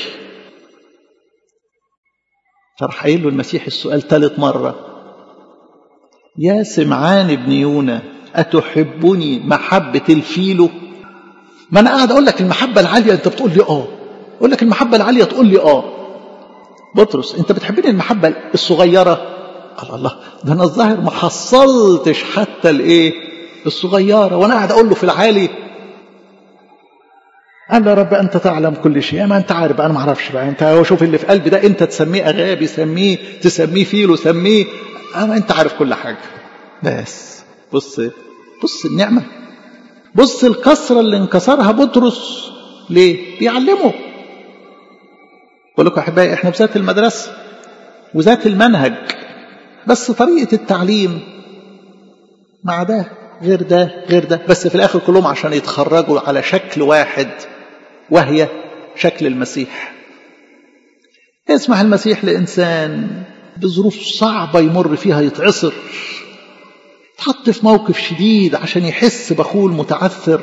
فراح قايل له المسيح السؤال ثالث مرة يا سمعان ابن يونا أتحبني محبة الفيلو ما أنا قاعد أقول لك المحبة العالية أنت بتقول لي آه أقول لك المحبة العالية تقول لي آه بطرس أنت بتحبني المحبة الصغيرة قال الله ده أنا الظاهر ما حصلتش حتى الإيه الصغيرة وأنا قاعد أقول له في العالي قال يا رب أنت تعلم كل شيء ما أنت عارف أنا ما أعرفش بقى أنت شوف اللي في قلبي ده أنت تسميه أغابي سميه تسميه فيلو سميه أما أنت عارف كل حاجة بس بص بص النعمة بص الكسرة اللي انكسرها بطرس ليه؟ بيعلمه بقول لكم أحبائي إحنا بذات المدرسة وذات المنهج بس طريقة التعليم مع ده غير ده غير ده بس في الآخر كلهم عشان يتخرجوا على شكل واحد وهي شكل المسيح يسمح المسيح لإنسان بظروف صعبة يمر فيها يتعصر تحط في موقف شديد عشان يحس بأخوه المتعثر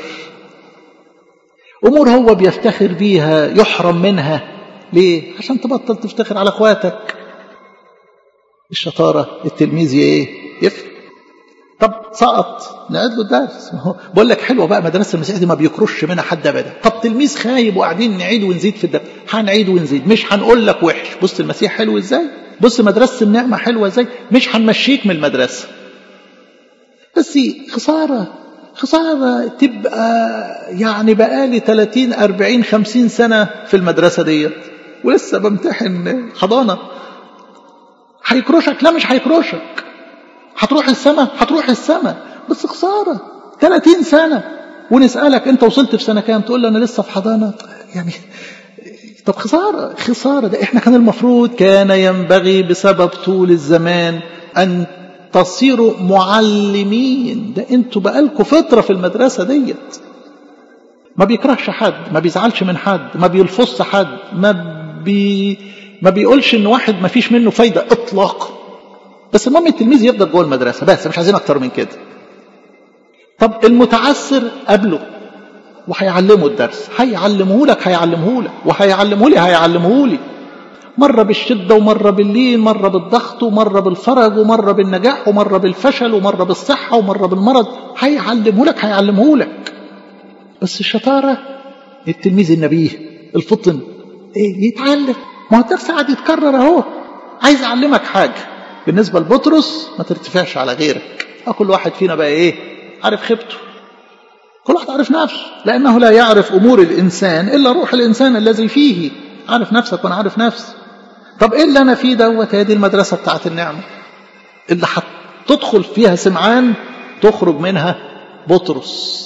أمور هو بيفتخر بيها يحرم منها ليه؟ عشان تبطل تفتخر على اخواتك الشطارة التلميذ ايه؟ يفهم طب سقط نعيد له الدرس بقول لك حلوه بقى مدرسه المسيح دي ما بيكرش منها حد ابدا طب تلميذ خايب وقاعدين نعيد ونزيد في الدرس هنعيد ونزيد مش هنقول لك وحش بص المسيح حلو ازاي بص مدرسه النعمه حلوه ازاي مش هنمشيك من المدرسه بس خساره خساره تبقى يعني بقالي 30 40 50 سنه في المدرسه ديت ولسه بمتحن حضانه هيكرشك لا مش هيكرشك هتروح السماء هتروح السماء بس خسارة 30 سنة ونسألك انت وصلت في سنة كام تقول لي انا لسه في حضانة يعني طب خسارة خسارة ده احنا كان المفروض كان ينبغي بسبب طول الزمان ان تصيروا معلمين ده انتوا بقالكوا فترة في المدرسة ديت ما بيكرهش حد ما بيزعلش من حد ما بيلفظ حد ما بي ما بيقولش ان واحد ما فيش منه فايدة اطلاقا بس المهم التلميذ يفضل جوه المدرسه بس مش عايزين اكتر من كده طب المتعسر قبله وهيعلمه الدرس هيعلمه لك هيعلمه لك وهيعلمه لي هيعلمه لي مرة بالشدة ومرة باللين مرة بالضغط ومرة بالفرج ومرة بالنجاح ومرة بالفشل ومرة بالصحة ومرة بالمرض هيعلمه لك هيعلمه لك بس الشطارة التلميذ النبيه الفطن ايه يتعلم ما هو الدرس قاعد يتكرر اهو عايز اعلمك حاجة بالنسبة لبطرس ما ترتفعش على غيرك كل واحد فينا بقى ايه عارف خيبته كل واحد عارف نفسه لأنه لا يعرف أمور الإنسان إلا روح الإنسان الذي فيه عارف نفسك وأنا عارف نفسي طب إيه اللي أنا فيه دوت هي دي المدرسة بتاعت النعمة اللي هتدخل فيها سمعان تخرج منها بطرس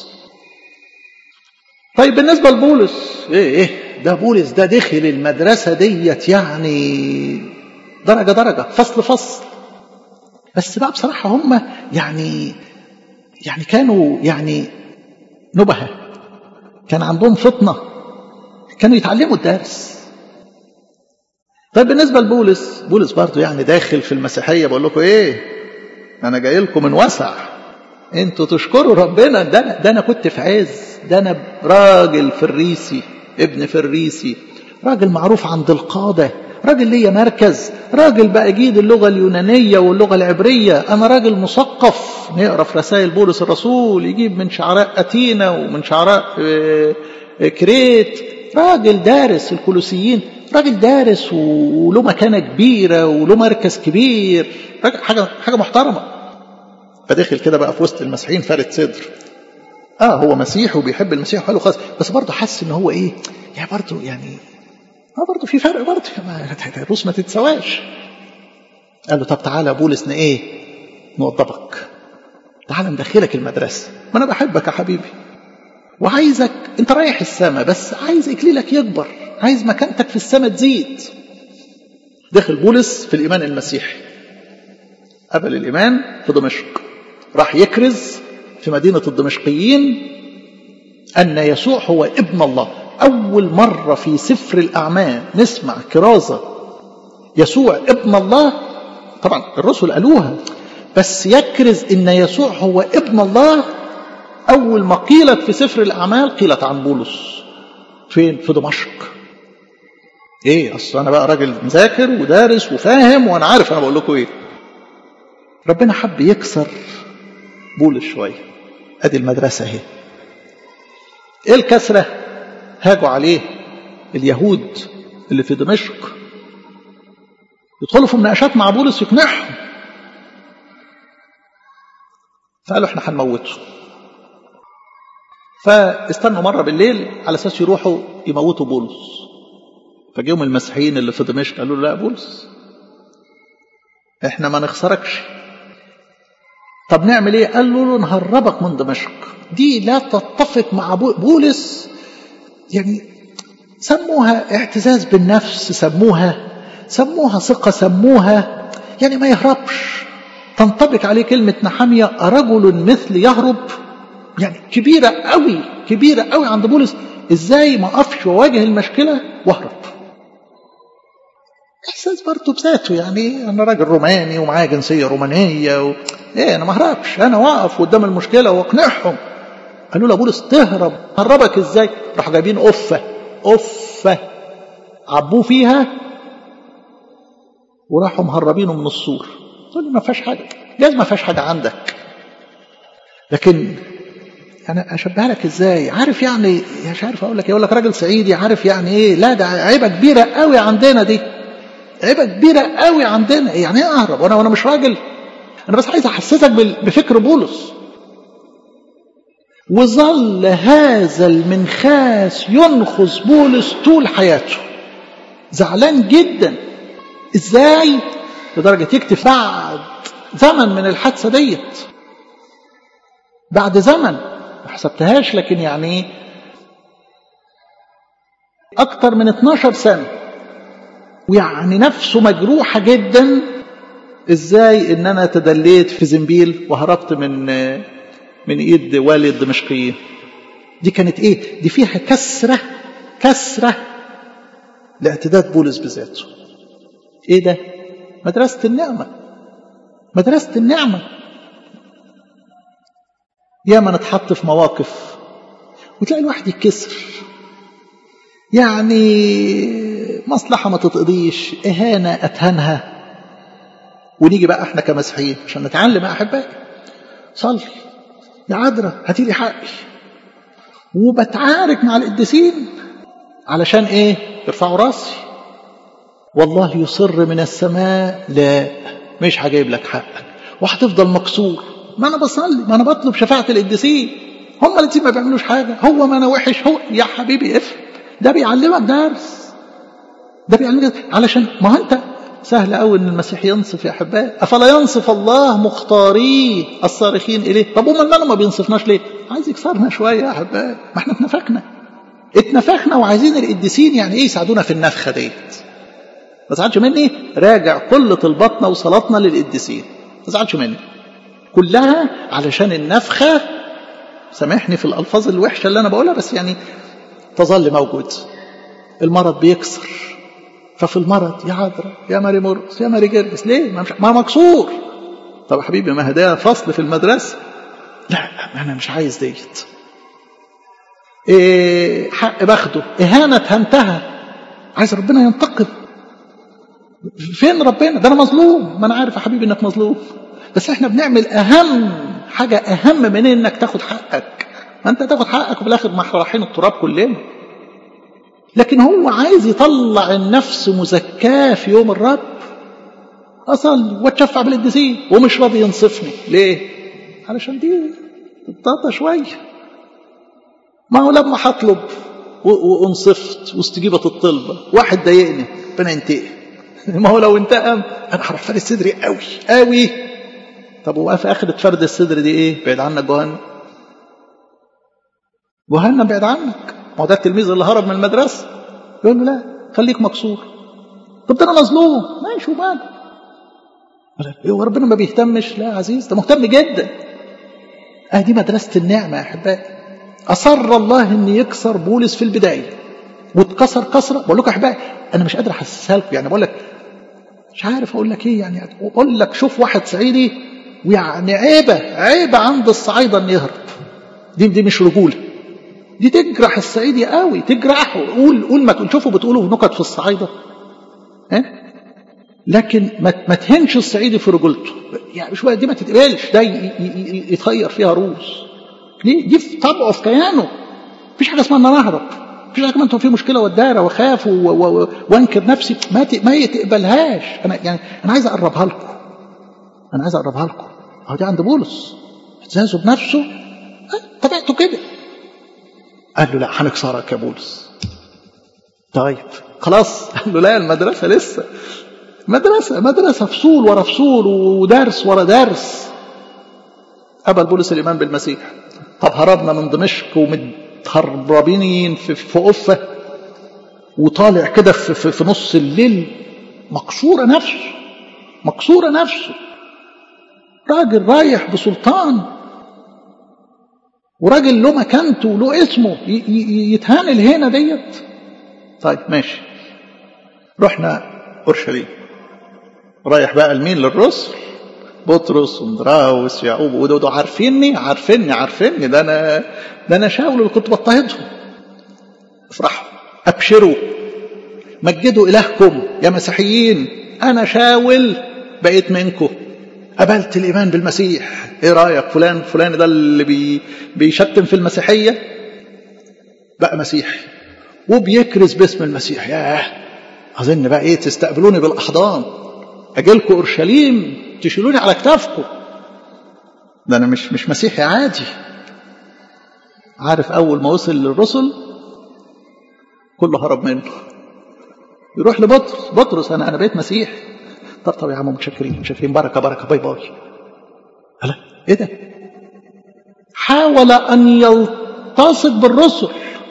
طيب بالنسبة لبولس إيه إيه ده بولس ده دخل المدرسة ديت يعني درجة درجة فصل فصل بس بقى بصراحة هم يعني يعني كانوا يعني نبهة كان عندهم فطنة كانوا يتعلموا الدرس طيب بالنسبة لبولس بولس برضه يعني داخل في المسيحية بقول لكم ايه انا جاي لكم من وسع انتوا تشكروا ربنا ده أنا, ده انا كنت في عز ده انا راجل فريسي ابن فريسي راجل معروف عند القادة راجل ليا مركز راجل بقى جيد اللغة اليونانية واللغة العبرية أنا راجل مثقف نقرا في رسائل بولس الرسول يجيب من شعراء أتينا ومن شعراء كريت راجل دارس الكولوسيين راجل دارس وله مكانة كبيرة وله مركز كبير راجل حاجة حاجة محترمة فدخل كده بقى في وسط المسيحيين فارد صدر اه هو مسيح وبيحب المسيح وحلو خالص بس برضه حس ان هو ايه يعني برضه يعني اه برضه في فرق برضه الروس ما تتسواش قال له طب تعالى يا بولس ايه نوضبك تعالى ندخلك المدرسه ما انا بحبك يا حبيبي وعايزك انت رايح السماء بس عايز اكليلك يكبر عايز مكانتك في السماء تزيد دخل بولس في الايمان المسيحي قبل الايمان في دمشق راح يكرز في مدينه الدمشقيين ان يسوع هو ابن الله أول مرة في سفر الأعمال نسمع كرازة يسوع ابن الله طبعا الرسل قالوها بس يكرز إن يسوع هو ابن الله أول ما قيلت في سفر الأعمال قيلت عن بولس فين؟ في دمشق إيه أصل أنا بقى راجل مذاكر ودارس وفاهم وأنا عارف أنا بقول لكم إيه ربنا حب يكسر بولس شوية أدي المدرسة أهي إيه الكسرة؟ هاجوا عليه اليهود اللي في دمشق يدخلوا في مناقشات مع بولس يقنعهم فقالوا احنا هنموته فاستنوا مرة بالليل على أساس يروحوا يموتوا بولس فجيهم المسيحيين اللي في دمشق قالوا له لا بولس احنا ما نخسركش طب نعمل ايه قال له نهربك من دمشق دي لا تتفق مع بولس يعني سموها اعتزاز بالنفس سموها سموها ثقة سموها يعني ما يهربش تنطبق عليه كلمة نحمية رجل مثل يهرب يعني كبيرة قوي كبيرة قوي عند بولس ازاي ما اقفش واواجه المشكلة واهرب احساس برضه بذاته يعني انا راجل روماني ومعايا جنسية رومانية و... ايه انا ما اهربش انا واقف قدام المشكلة واقنعهم قالوا له بولس تهرب هربك ازاي راحوا جايبين قفة قفة عبوه فيها وراحوا مهربينه من السور قال ما فيهاش حاجة جايز ما فيهاش حاجة عندك لكن انا اشبهها لك ازاي عارف يعني مش عارف اقول لك يقول لك راجل صعيدي عارف يعني ايه لا ده عيبه كبيره قوي عندنا دي عيبه كبيره قوي عندنا يعني ايه اهرب وانا وانا مش راجل انا بس عايز احسسك بفكر بولس وظل هذا المنخاس ينخس بولس طول حياته زعلان جدا ازاي لدرجة يكتب بعد زمن من الحادثة ديت بعد زمن ما حسبتهاش لكن يعني أكتر من 12 سنة ويعني نفسه مجروحة جدا ازاي ان انا تدليت في زنبيل وهربت من من ايد والي الدمشقيين دي كانت ايه دي فيها كسرة كسرة لاعتداد بولس بذاته ايه ده مدرسة النعمة مدرسة النعمة يا ما نتحط في مواقف وتلاقي الواحد يتكسر يعني مصلحة ما تتقضيش إهانة أتهنها ونيجي بقى احنا كمسيحيين عشان نتعلم يا أحبائي صلي يا عذراء هاتي لي حقي وبتعارك مع القديسين علشان ايه يرفعوا راسي والله يصر من السماء لا مش هجيب لك حقك وهتفضل مكسور ما انا بصلي ما انا بطلب شفاعة القديسين هم الاتنين ما بيعملوش حاجة هو ما انا وحش هو يا حبيبي افهم ده بيعلمك درس ده بيعلمك علشان ما انت سهل قوي ان المسيح ينصف يا احبائي افلا ينصف الله مختاريه الصارخين اليه طب امال ماله ما بينصفناش ليه عايز يكسرنا شويه يا احبائي ما احنا اتنفخنا اتنفخنا وعايزين القديسين يعني ايه يساعدونا في النفخه ديت ما تزعلش مني راجع كل طلباتنا وصلاتنا للقديسين ما تزعلش مني كلها علشان النفخه سامحني في الالفاظ الوحشه اللي انا بقولها بس يعني تظل موجود المرض بيكسر ففي المرض يا عذراء يا ماري مرقس يا ماري جرجس ليه ما, مش... ما مكسور طب يا حبيبي ما ده فصل في المدرسة لا أنا مش عايز ديت إيه حق باخده إهانة هنتها عايز ربنا ينتقم فين ربنا ده أنا مظلوم ما أنا عارف يا حبيبي إنك مظلوم بس إحنا بنعمل أهم حاجة أهم من إنك تاخد حقك ما أنت تاخد حقك وفي الآخر ما احنا رايحين التراب كلنا لكن هو عايز يطلع النفس مزكاة في يوم الرب أصلي واتشفع بالقديسين ومش راضي ينصفني ليه؟ علشان دي تتطاطا شوية ما هو لما هطلب وانصفت واستجيبت الطلبة واحد ضايقني ربنا ينتقم ما هو لو انتقم انا هروح فارد صدري قوي قوي طب وفي اخرة فرد الصدر دي ايه؟ بعيد عنك جهنم جهنم بعيد عنك ما هو ده التلميذ اللي هرب من المدرسة يقول له لا خليك مكسور طب ده انا مظلوم ماشي ومال هو ربنا ما بيهتمش لا يا عزيز ده مهتم جدا اه دي مدرسة النعمة يا احبائي اصر الله ان يكسر بولس في البداية واتكسر كسرة بقول لكم يا احبائي انا مش قادر احسسها لكم يعني بقول لك مش عارف اقول لك ايه يعني اقول لك شوف واحد صعيدي ويعني عيبة عيبة عند الصعايدة ان يهرب دي دي مش رجوله دي تجرح الصعيدي قوي تجرحه قول قول ما تقول شوفوا بتقولوا نكت في الصعايده ها لكن ما ما تهنش الصعيدي في رجولته يعني شويه دي ما تتقبلش ده يتغير فيها روس ليه دي في طبعه في كيانه مفيش حاجه اسمها ان انا اهرب مفيش حاجه اسمها في مشكله واتدارى واخاف وانكر نفسي ما ما يتقبلهاش انا يعني انا عايز اقربها لكم انا عايز اقربها لكم اهو دي عند بولس اعتزازه بنفسه طبيعته كده قال له لا هنكسرك يا بولس طيب خلاص قال له لا المدرسة لسه مدرسة مدرسة فصول ورا فصول ودرس ورا درس قبل بولس الإيمان بالمسيح طب هربنا من دمشق ومتهربين في, في قفة وطالع كده في, في, في نص الليل مكسورة نفسه مكسورة نفسه راجل رايح بسلطان وراجل له مكانته وله اسمه يتهان الهنا ديت طيب ماشي رحنا اورشليم رايح بقى لمين للرسل بطرس وندراوس ويعقوب ودول عارفيني عارفيني عارفيني ده انا ده انا شاول اللي كنت بضطهدهم افرحوا ابشروا مجدوا الهكم يا مسيحيين انا شاول بقيت منكم قبلت الايمان بالمسيح ايه رايك فلان فلان ده اللي بي بيشتم في المسيحيه بقى مسيحي وبيكرز باسم المسيح ياه اظن بقى ايه تستقبلوني بالاحضان اجيلكم اورشليم تشيلوني على كتافكم ده انا مش مش مسيحي عادي عارف اول ما وصل للرسل كله هرب منه يروح لبطرس بطرس انا انا بقيت مسيحي طب طب يا عم متشكرين متشكرين بركه بركه باي باي لا ايه ده حاول ان يلتصق بالرسل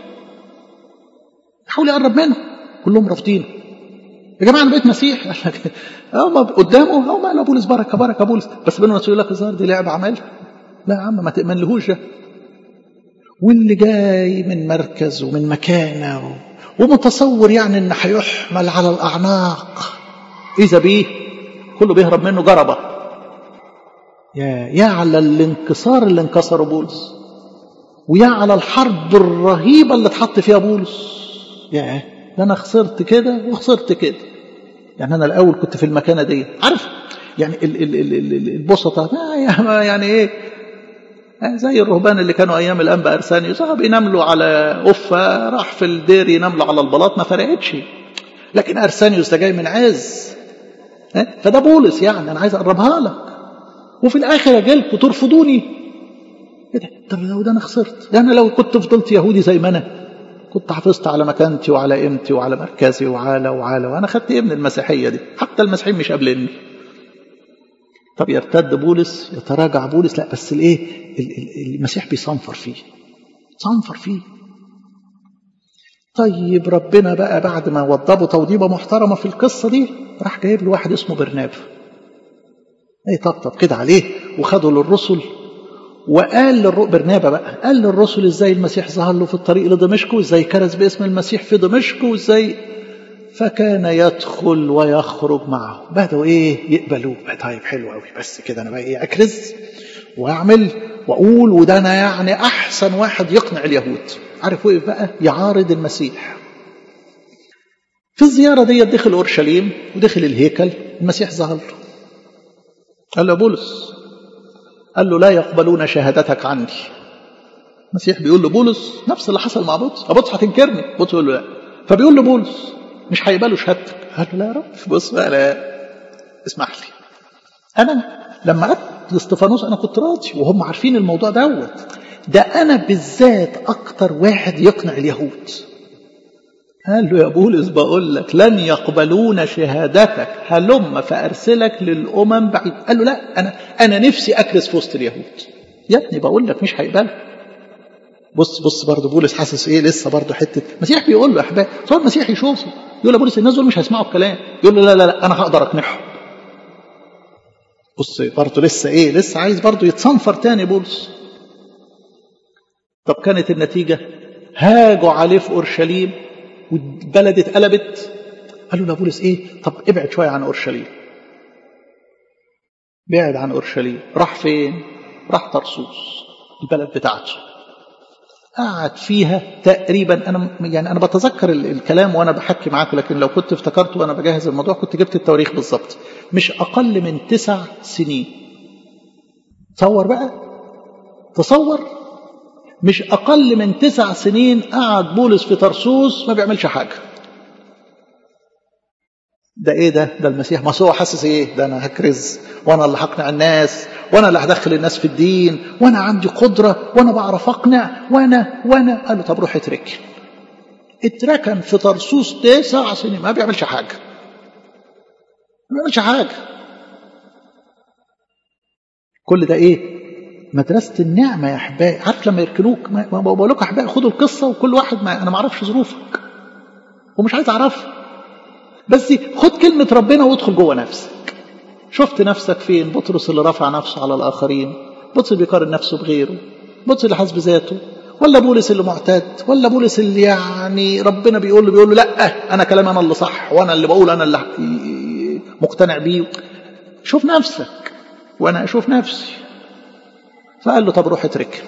يحاول يقرب منهم كلهم رافضينه يا جماعه انا بقيت مسيح هم قدامه هم قال بولس بركه بركه بولس بس بينه رسول لك الظاهر دي لعبه عملها لا يا عم ما تامنلهوش ده واللي جاي من مركز ومن مكانه ومتصور يعني ان هيحمل على الاعناق اذا بيه كله بيهرب منه جربه يا يا على الانكسار اللي انكسره بولس ويا على الحرب الرهيبه اللي اتحط فيها بولس يا ده انا خسرت كده وخسرت كده يعني انا الاول كنت في المكانه دي عارف يعني ال ال ال ال البسطة يعني ايه زي الرهبان اللي كانوا ايام الانبا ارسانيوس بيناملوا على قفه راح في الدير يناملوا على البلاط ما فرقتش لكن ارسانيوس ده جاي من عز فده بولس يعني انا عايز اقربها لك وفي الاخر اجي لكم ترفضوني ايه ده طب لو ده انا خسرت ده انا لو كنت فضلت يهودي زي ما انا كنت حافظت على مكانتي وعلى قيمتي وعلى مركزي وعلى وعلى وانا خدت ايه من المسيحيه دي حتى المسيحيين مش قابليني طب يرتد بولس يتراجع بولس لا بس الايه المسيح بيصنفر فيه صنفر فيه طيب ربنا بقى بعد ما وضبه توضيبه محترمه في القصه دي راح جايب له واحد اسمه برنابا ايه طبطب كده عليه وخده للرسل وقال للر... برنابا بقى قال للرسل ازاي المسيح ظهر له في الطريق لدمشق وازاي كرز باسم المسيح في دمشق وازاي فكان يدخل ويخرج معه بدأوا ايه يقبلوه طيب حلو قوي بس كده انا بقى ايه اكرز واعمل واقول وده انا يعني احسن واحد يقنع اليهود عارف ايه بقى يعارض المسيح في الزيارة دي دخل أورشليم ودخل الهيكل المسيح ظهر له قال له بولس قال له لا يقبلون شهادتك عني المسيح بيقول له بولس نفس اللي حصل مع بطرس بطرس هتنكرني بطرس يقول له لا فبيقول له بولس مش هيقبلوا شهادتك قال له لا يا رب بص بقى لا اسمح لي انا لما قعدت لاستفانوس انا كنت راضي وهم عارفين الموضوع دوت ده انا بالذات اكتر واحد يقنع اليهود قال له يا بولس بقول لك لن يقبلون شهادتك هلم فارسلك للامم بعيد قال له لا انا انا نفسي اكرز في وسط اليهود يا ابني بقول لك مش هيقبل بص بص برضه بولس حاسس ايه لسه برضه حته المسيح بيقول له يا احباب صار المسيح يشوفه يقول له بولس الناس دول مش هيسمعوا الكلام يقول له لا لا لا انا هقدر اقنعهم بص برضه لسه ايه لسه عايز برضه يتصنفر تاني بولس طب كانت النتيجه هاجوا عليه في اورشليم والبلد اتقلبت قالوا له بولس ايه طب ابعد شويه عن اورشليم بعد عن اورشليم راح فين راح طرسوس البلد بتاعته قعد فيها تقريبا انا يعني انا بتذكر الكلام وانا بحكي معاك لكن لو كنت افتكرت وانا بجهز الموضوع كنت جبت التواريخ بالظبط مش اقل من تسع سنين تصور بقى تصور مش اقل من تسع سنين قعد بولس في طرسوس ما بيعملش حاجه ده ايه ده ده المسيح ما هو حاسس ايه ده انا هكرز وانا اللي هقنع الناس وانا اللي هدخل الناس في الدين وانا عندي قدره وانا بعرف اقنع وانا وانا قال له طب روح اتركن اتركن في طرسوس تسع سنين ما بيعملش حاجه ما بيعملش حاجه كل ده ايه مدرسة النعمة يا أحبائي عارف لما يركنوك ما بقول لكم أحبائي خدوا القصة وكل واحد ما أنا ما أعرفش ظروفك ومش عايز أعرفها بس خد كلمة ربنا وادخل جوه نفسك شفت نفسك فين بطرس اللي رفع نفسه على الآخرين بطرس اللي بيقارن نفسه بغيره بطرس اللي حاسس بذاته ولا بولس اللي معتاد ولا بولس اللي يعني ربنا بيقول له بيقول له لا انا كلامي انا اللي صح وانا اللي بقول انا اللي مقتنع بيه شوف نفسك وانا اشوف نفسي فقال له طب روح اترك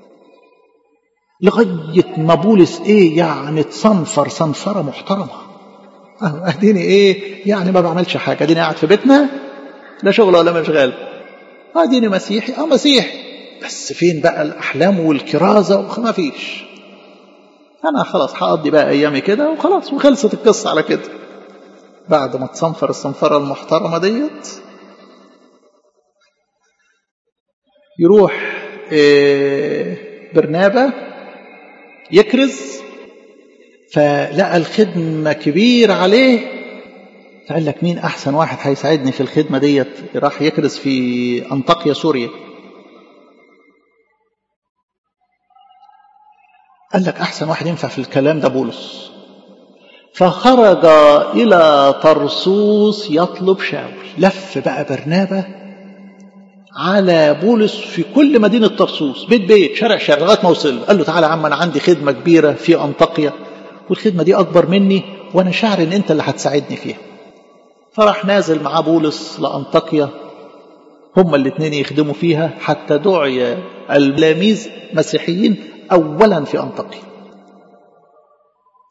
لغايه ما بولس ايه يعني تصنفر صنفره محترمه اهو اديني ايه يعني ما بعملش حاجه اديني قاعد في بيتنا لا شغل ولا مشغال اديني مسيحي اه مسيحي بس فين بقى الاحلام والكرازه ما فيش انا خلاص هقضي بقى ايامي كده وخلاص وخلصت القصه على كده بعد ما تصنفر الصنفره المحترمه ديت يروح برنابا يكرز فلقى الخدمة كبير عليه فقال لك مين أحسن واحد هيساعدني في الخدمة ديت راح يكرز في أنطاكيا سوريا قال لك أحسن واحد ينفع في الكلام ده بولس فخرج إلى طرسوس يطلب شاول لف بقى برنابا على بولس في كل مدينة طرسوس بيت بيت شارع شارع لغاية ما وصل قال له تعالى يا عم أنا عندي خدمة كبيرة في أنطاكيا والخدمة دي أكبر مني وأنا شاعر إن أنت اللي هتساعدني فيها فراح نازل معاه بولس لأنطاكيا هما الاثنين يخدموا فيها حتى دعي التلاميذ مسيحيين أولا في أنطاكيا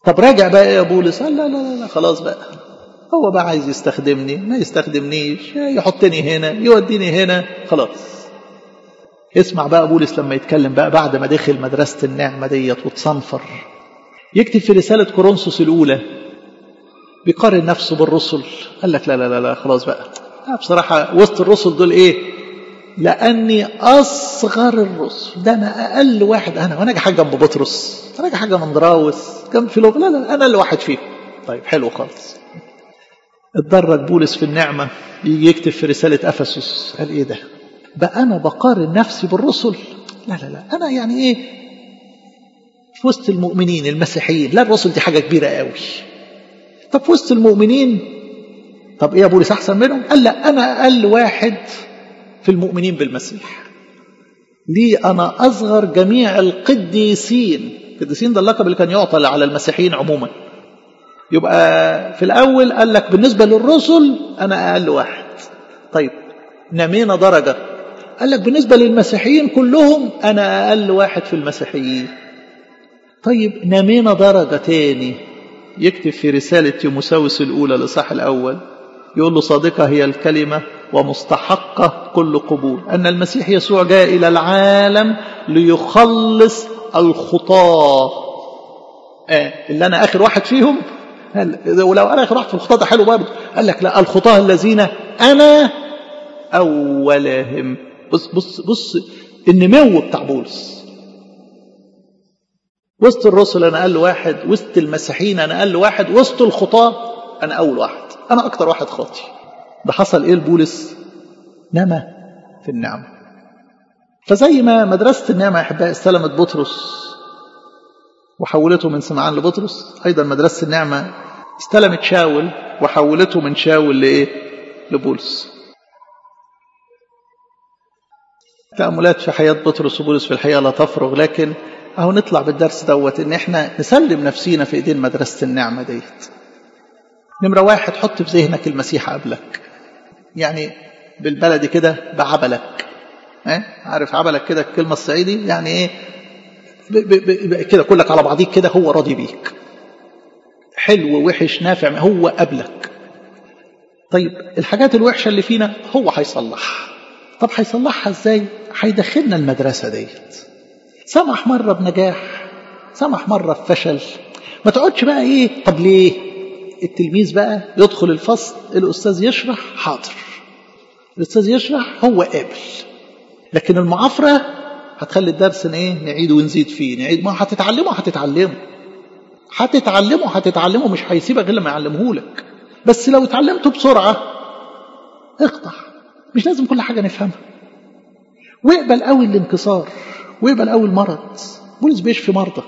طب راجع بقى يا بولس قال لا لا لا خلاص بقى هو بقى عايز يستخدمني ما يستخدمنيش يحطني هنا يوديني هنا خلاص اسمع بقى بولس لما يتكلم بقى بعد ما دخل مدرسة النعمة ديت وتصنفر يكتب في رسالة كورنثوس الأولى بيقارن نفسه بالرسل قال لك لا لا لا, لا خلاص بقى بصراحة وسط الرسل دول إيه لأني أصغر الرسل ده أنا أقل واحد أنا وأنا حاجة جنب بطرس أنا حاجة من دراوس جنب فيلوب لا لا أنا اللي واحد فيهم طيب حلو خالص اتدرج بولس في النعمة يجي يكتب في رسالة أفسس قال إيه ده بقى أنا بقارن نفسي بالرسل لا لا لا أنا يعني إيه في وسط المؤمنين المسيحيين لا الرسل دي حاجة كبيرة قوي طب في وسط المؤمنين طب إيه يا بولس أحسن منهم قال لا أنا أقل واحد في المؤمنين بالمسيح لي أنا أصغر جميع القديسين القديسين ده اللقب اللي كان يعطى على المسيحيين عموما يبقى في الأول قال لك بالنسبة للرسل أنا أقل واحد طيب نمينا درجة قال لك بالنسبة للمسيحيين كلهم أنا أقل واحد في المسيحيين طيب نمينا درجة تاني يكتب في رسالة تيموساوس الأولى لصح الأول يقول له صادقة هي الكلمة ومستحقة كل قبول أن المسيح يسوع جاء إلى العالم ليخلص الخطاة آه اللي أنا آخر واحد فيهم ولو أنا آخر واحد في الخطاة ده حلو برضه قال لك لا الخطاة الذين أنا أولهم بص بص بص النمو بتاع بولس وسط الرسل أنا أقل واحد وسط المسيحيين أنا أقل واحد وسط الخطاة أنا أول واحد أنا أكتر واحد خاطي ده حصل إيه لبولس نما في النعمة فزي ما مدرسة النعمة يا أحبائي استلمت بطرس وحولته من سمعان لبطرس أيضا مدرسة النعمة استلمت شاول وحولته من شاول لإيه لبولس تأملات في حياة بطرس وبولس في الحقيقة لا تفرغ لكن أهو نطلع بالدرس دوت إن إحنا نسلم نفسينا في إيدين مدرسة النعمة ديت نمرة واحد حط في ذهنك المسيح قبلك يعني بالبلدي كده بعبلك اه؟ عارف عبلك كده الكلمة الصعيدي يعني ايه كده كلك على بعضيك كده هو راضي بيك حلو وحش نافع هو قبلك طيب الحاجات الوحشة اللي فينا هو هيصلحها طب هيصلحها ازاي هيدخلنا المدرسة ديت سمح مرة بنجاح سمح مرة بفشل ما تقعدش بقى ايه طب ليه التلميذ بقى يدخل الفصل الأستاذ يشرح حاضر الأستاذ يشرح هو قابل لكن المعافرة هتخلي الدرس ايه نعيد ونزيد فيه نعيد ما هتتعلمه هتتعلمه هتتعلمه هتتعلمه مش هيسيبك غير لما يعلمه لك بس لو اتعلمته بسرعة اقطع مش لازم كل حاجة نفهمها واقبل قوي الانكسار واقبل قوي المرض بولس بيشفي مرضى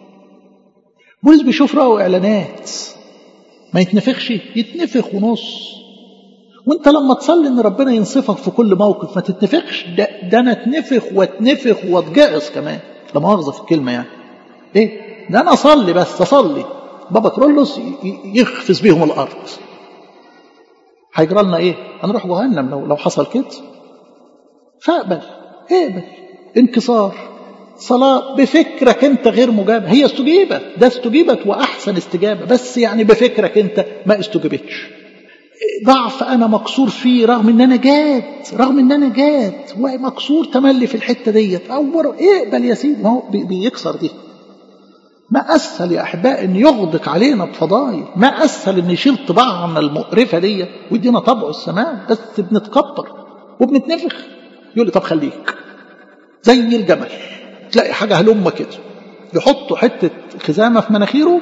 بولس بيشوف رأوا إعلانات ما يتنفخش يتنفخ ونص وانت لما تصلي ان ربنا ينصفك في كل موقف ما تتنفخش ده, ده انا اتنفخ واتنفخ واتجعص كمان لا مؤاخذه في الكلمه يعني ايه ده انا اصلي بس اصلي بابا كرولوس يخفز بيهم الارض هيجرى لنا ايه هنروح جهنم لو لو حصل كده فاقبل اقبل انكسار صلاة بفكرك انت غير مجابة هي استجيبت ده استجيبت واحسن استجابة بس يعني بفكرك انت ما استجابتش ضعف انا مكسور فيه رغم ان انا جاد رغم ان انا جاد ومكسور تملي في الحته ديت اول اقبل يا سيدي ما هو بيكسر دي ما اسهل يا احباء ان يغدق علينا بفضايل ما اسهل ان يشيل طباعنا المقرفه دي ويدينا طبع السماء بس بنتكبر وبنتنفخ يقول لي طب خليك زي الجمل تلاقي حاجه هلمه كده يحطوا حته خزامه في مناخيره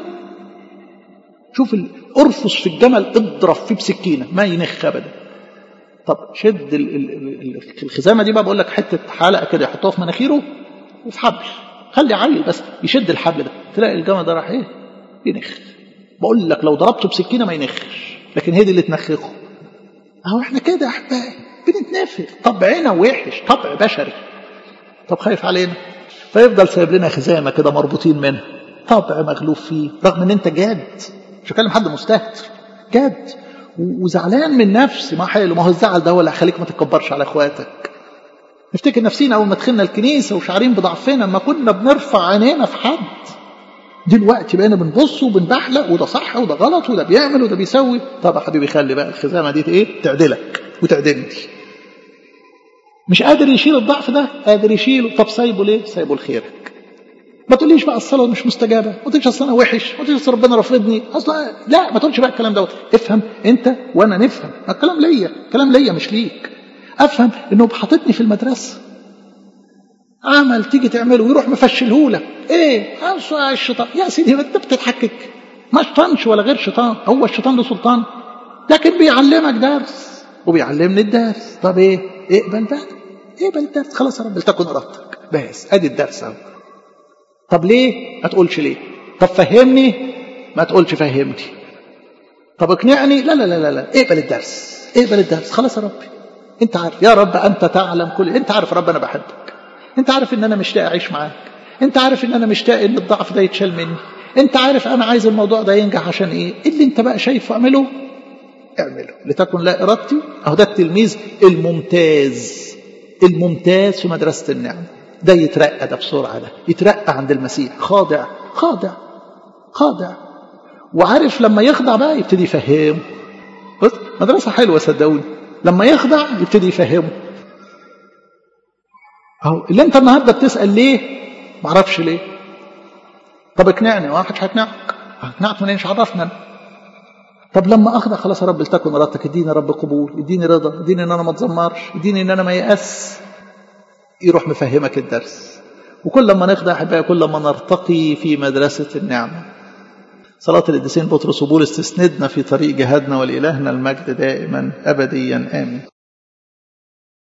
شوف ارفص في الجمل اضرب فيه بسكينه ما ينخ ابدا طب شد الخزامه دي بقى بقول لك حته حلقه كده يحطوها في مناخيره وفي حبل خلي عيل بس يشد الحبل ده تلاقي الجمل ده راح ايه ينخ بقول لك لو ضربته بسكينه ما ينخش لكن هي دي اللي تنخخه اهو احنا كده يا احبائي بنتنافق طبعنا وحش طبع بشري طب خايف علينا فيفضل سايب لنا خزامه كده مربوطين منها طبع مغلوف فيه رغم ان انت جاد مش بكلم حد مستهتر جاد وزعلان من نفسي ما حلو ما هو الزعل ده هو اللي هيخليك ما تتكبرش على اخواتك نفتكر نفسينا اول ما دخلنا الكنيسه وشعارين بضعفنا ما كنا بنرفع عينينا في حد دلوقتي بقينا بنبص وبنبحلق وده صح وده غلط وده بيعمل وده بيسوي طب يا حبيبي خلي بقى الخزانه دي ايه تعدلك وتعدلني مش قادر يشيل الضعف ده قادر يشيله طب سايبه ليه سايبه لخيرك ما تقوليش بقى الصلاه مش مستجابه ما تقوليش اصل انا وحش ما تقوليش ربنا رافضني اصلا لا ما تقولش بقى الكلام دوت افهم انت وانا نفهم الكلام ليا الكلام ليا مش ليك افهم انه حاططني في المدرسه عمل تيجي تعمله ويروح مفشلهولك ايه الشيطان يا سيدي انت بتتحكك ما شيطانش ولا غير شيطان هو الشيطان له سلطان لكن بيعلمك درس وبيعلمني الدرس طب ايه اقبل بقى اقبل الدرس خلاص يا رب لتكن ارادتك بس ادي الدرس اهو طب ليه ما تقولش ليه طب فهمني ما تقولش فهمني طب اقنعني لا لا لا لا, لا. اقبل الدرس اقبل الدرس خلاص يا ربي انت عارف يا رب انت تعلم كل انت عارف رب انا بحبك انت عارف ان انا مشتاق اعيش معاك انت عارف ان انا مشتاق ان الضعف ده يتشال مني انت عارف انا عايز الموضوع ده ينجح عشان ايه اللي انت بقى شايفه اعمله اعمله لتكن لا ارادتي اهو ده التلميذ الممتاز الممتاز في مدرسه النعم ده يترقى ده بسرعه ده يترقى عند المسيح خاضع خاضع خاضع وعارف لما يخضع بقى يبتدي يفهمه بص مدرسه حلوه صدقوني لما يخضع يبتدي يفهمه اهو اللي انت النهارده بتسال ليه ما اعرفش ليه طب اقنعني ما حدش هيقنعك هقنعك منين مش عرفنا انا طب لما اخضع خلاص يا رب لتكن ارادتك اديني يا رب قبول اديني رضا اديني ان انا ما اتذمرش اديني ان انا ما يأس يروح مفهمك الدرس وكل ما نخضع احبائي كل ما نرتقي في مدرسه النعمه صلاة القديسين بطرس وبولس تسندنا في طريق جهادنا ولإلهنا المجد دائما أبديا آمين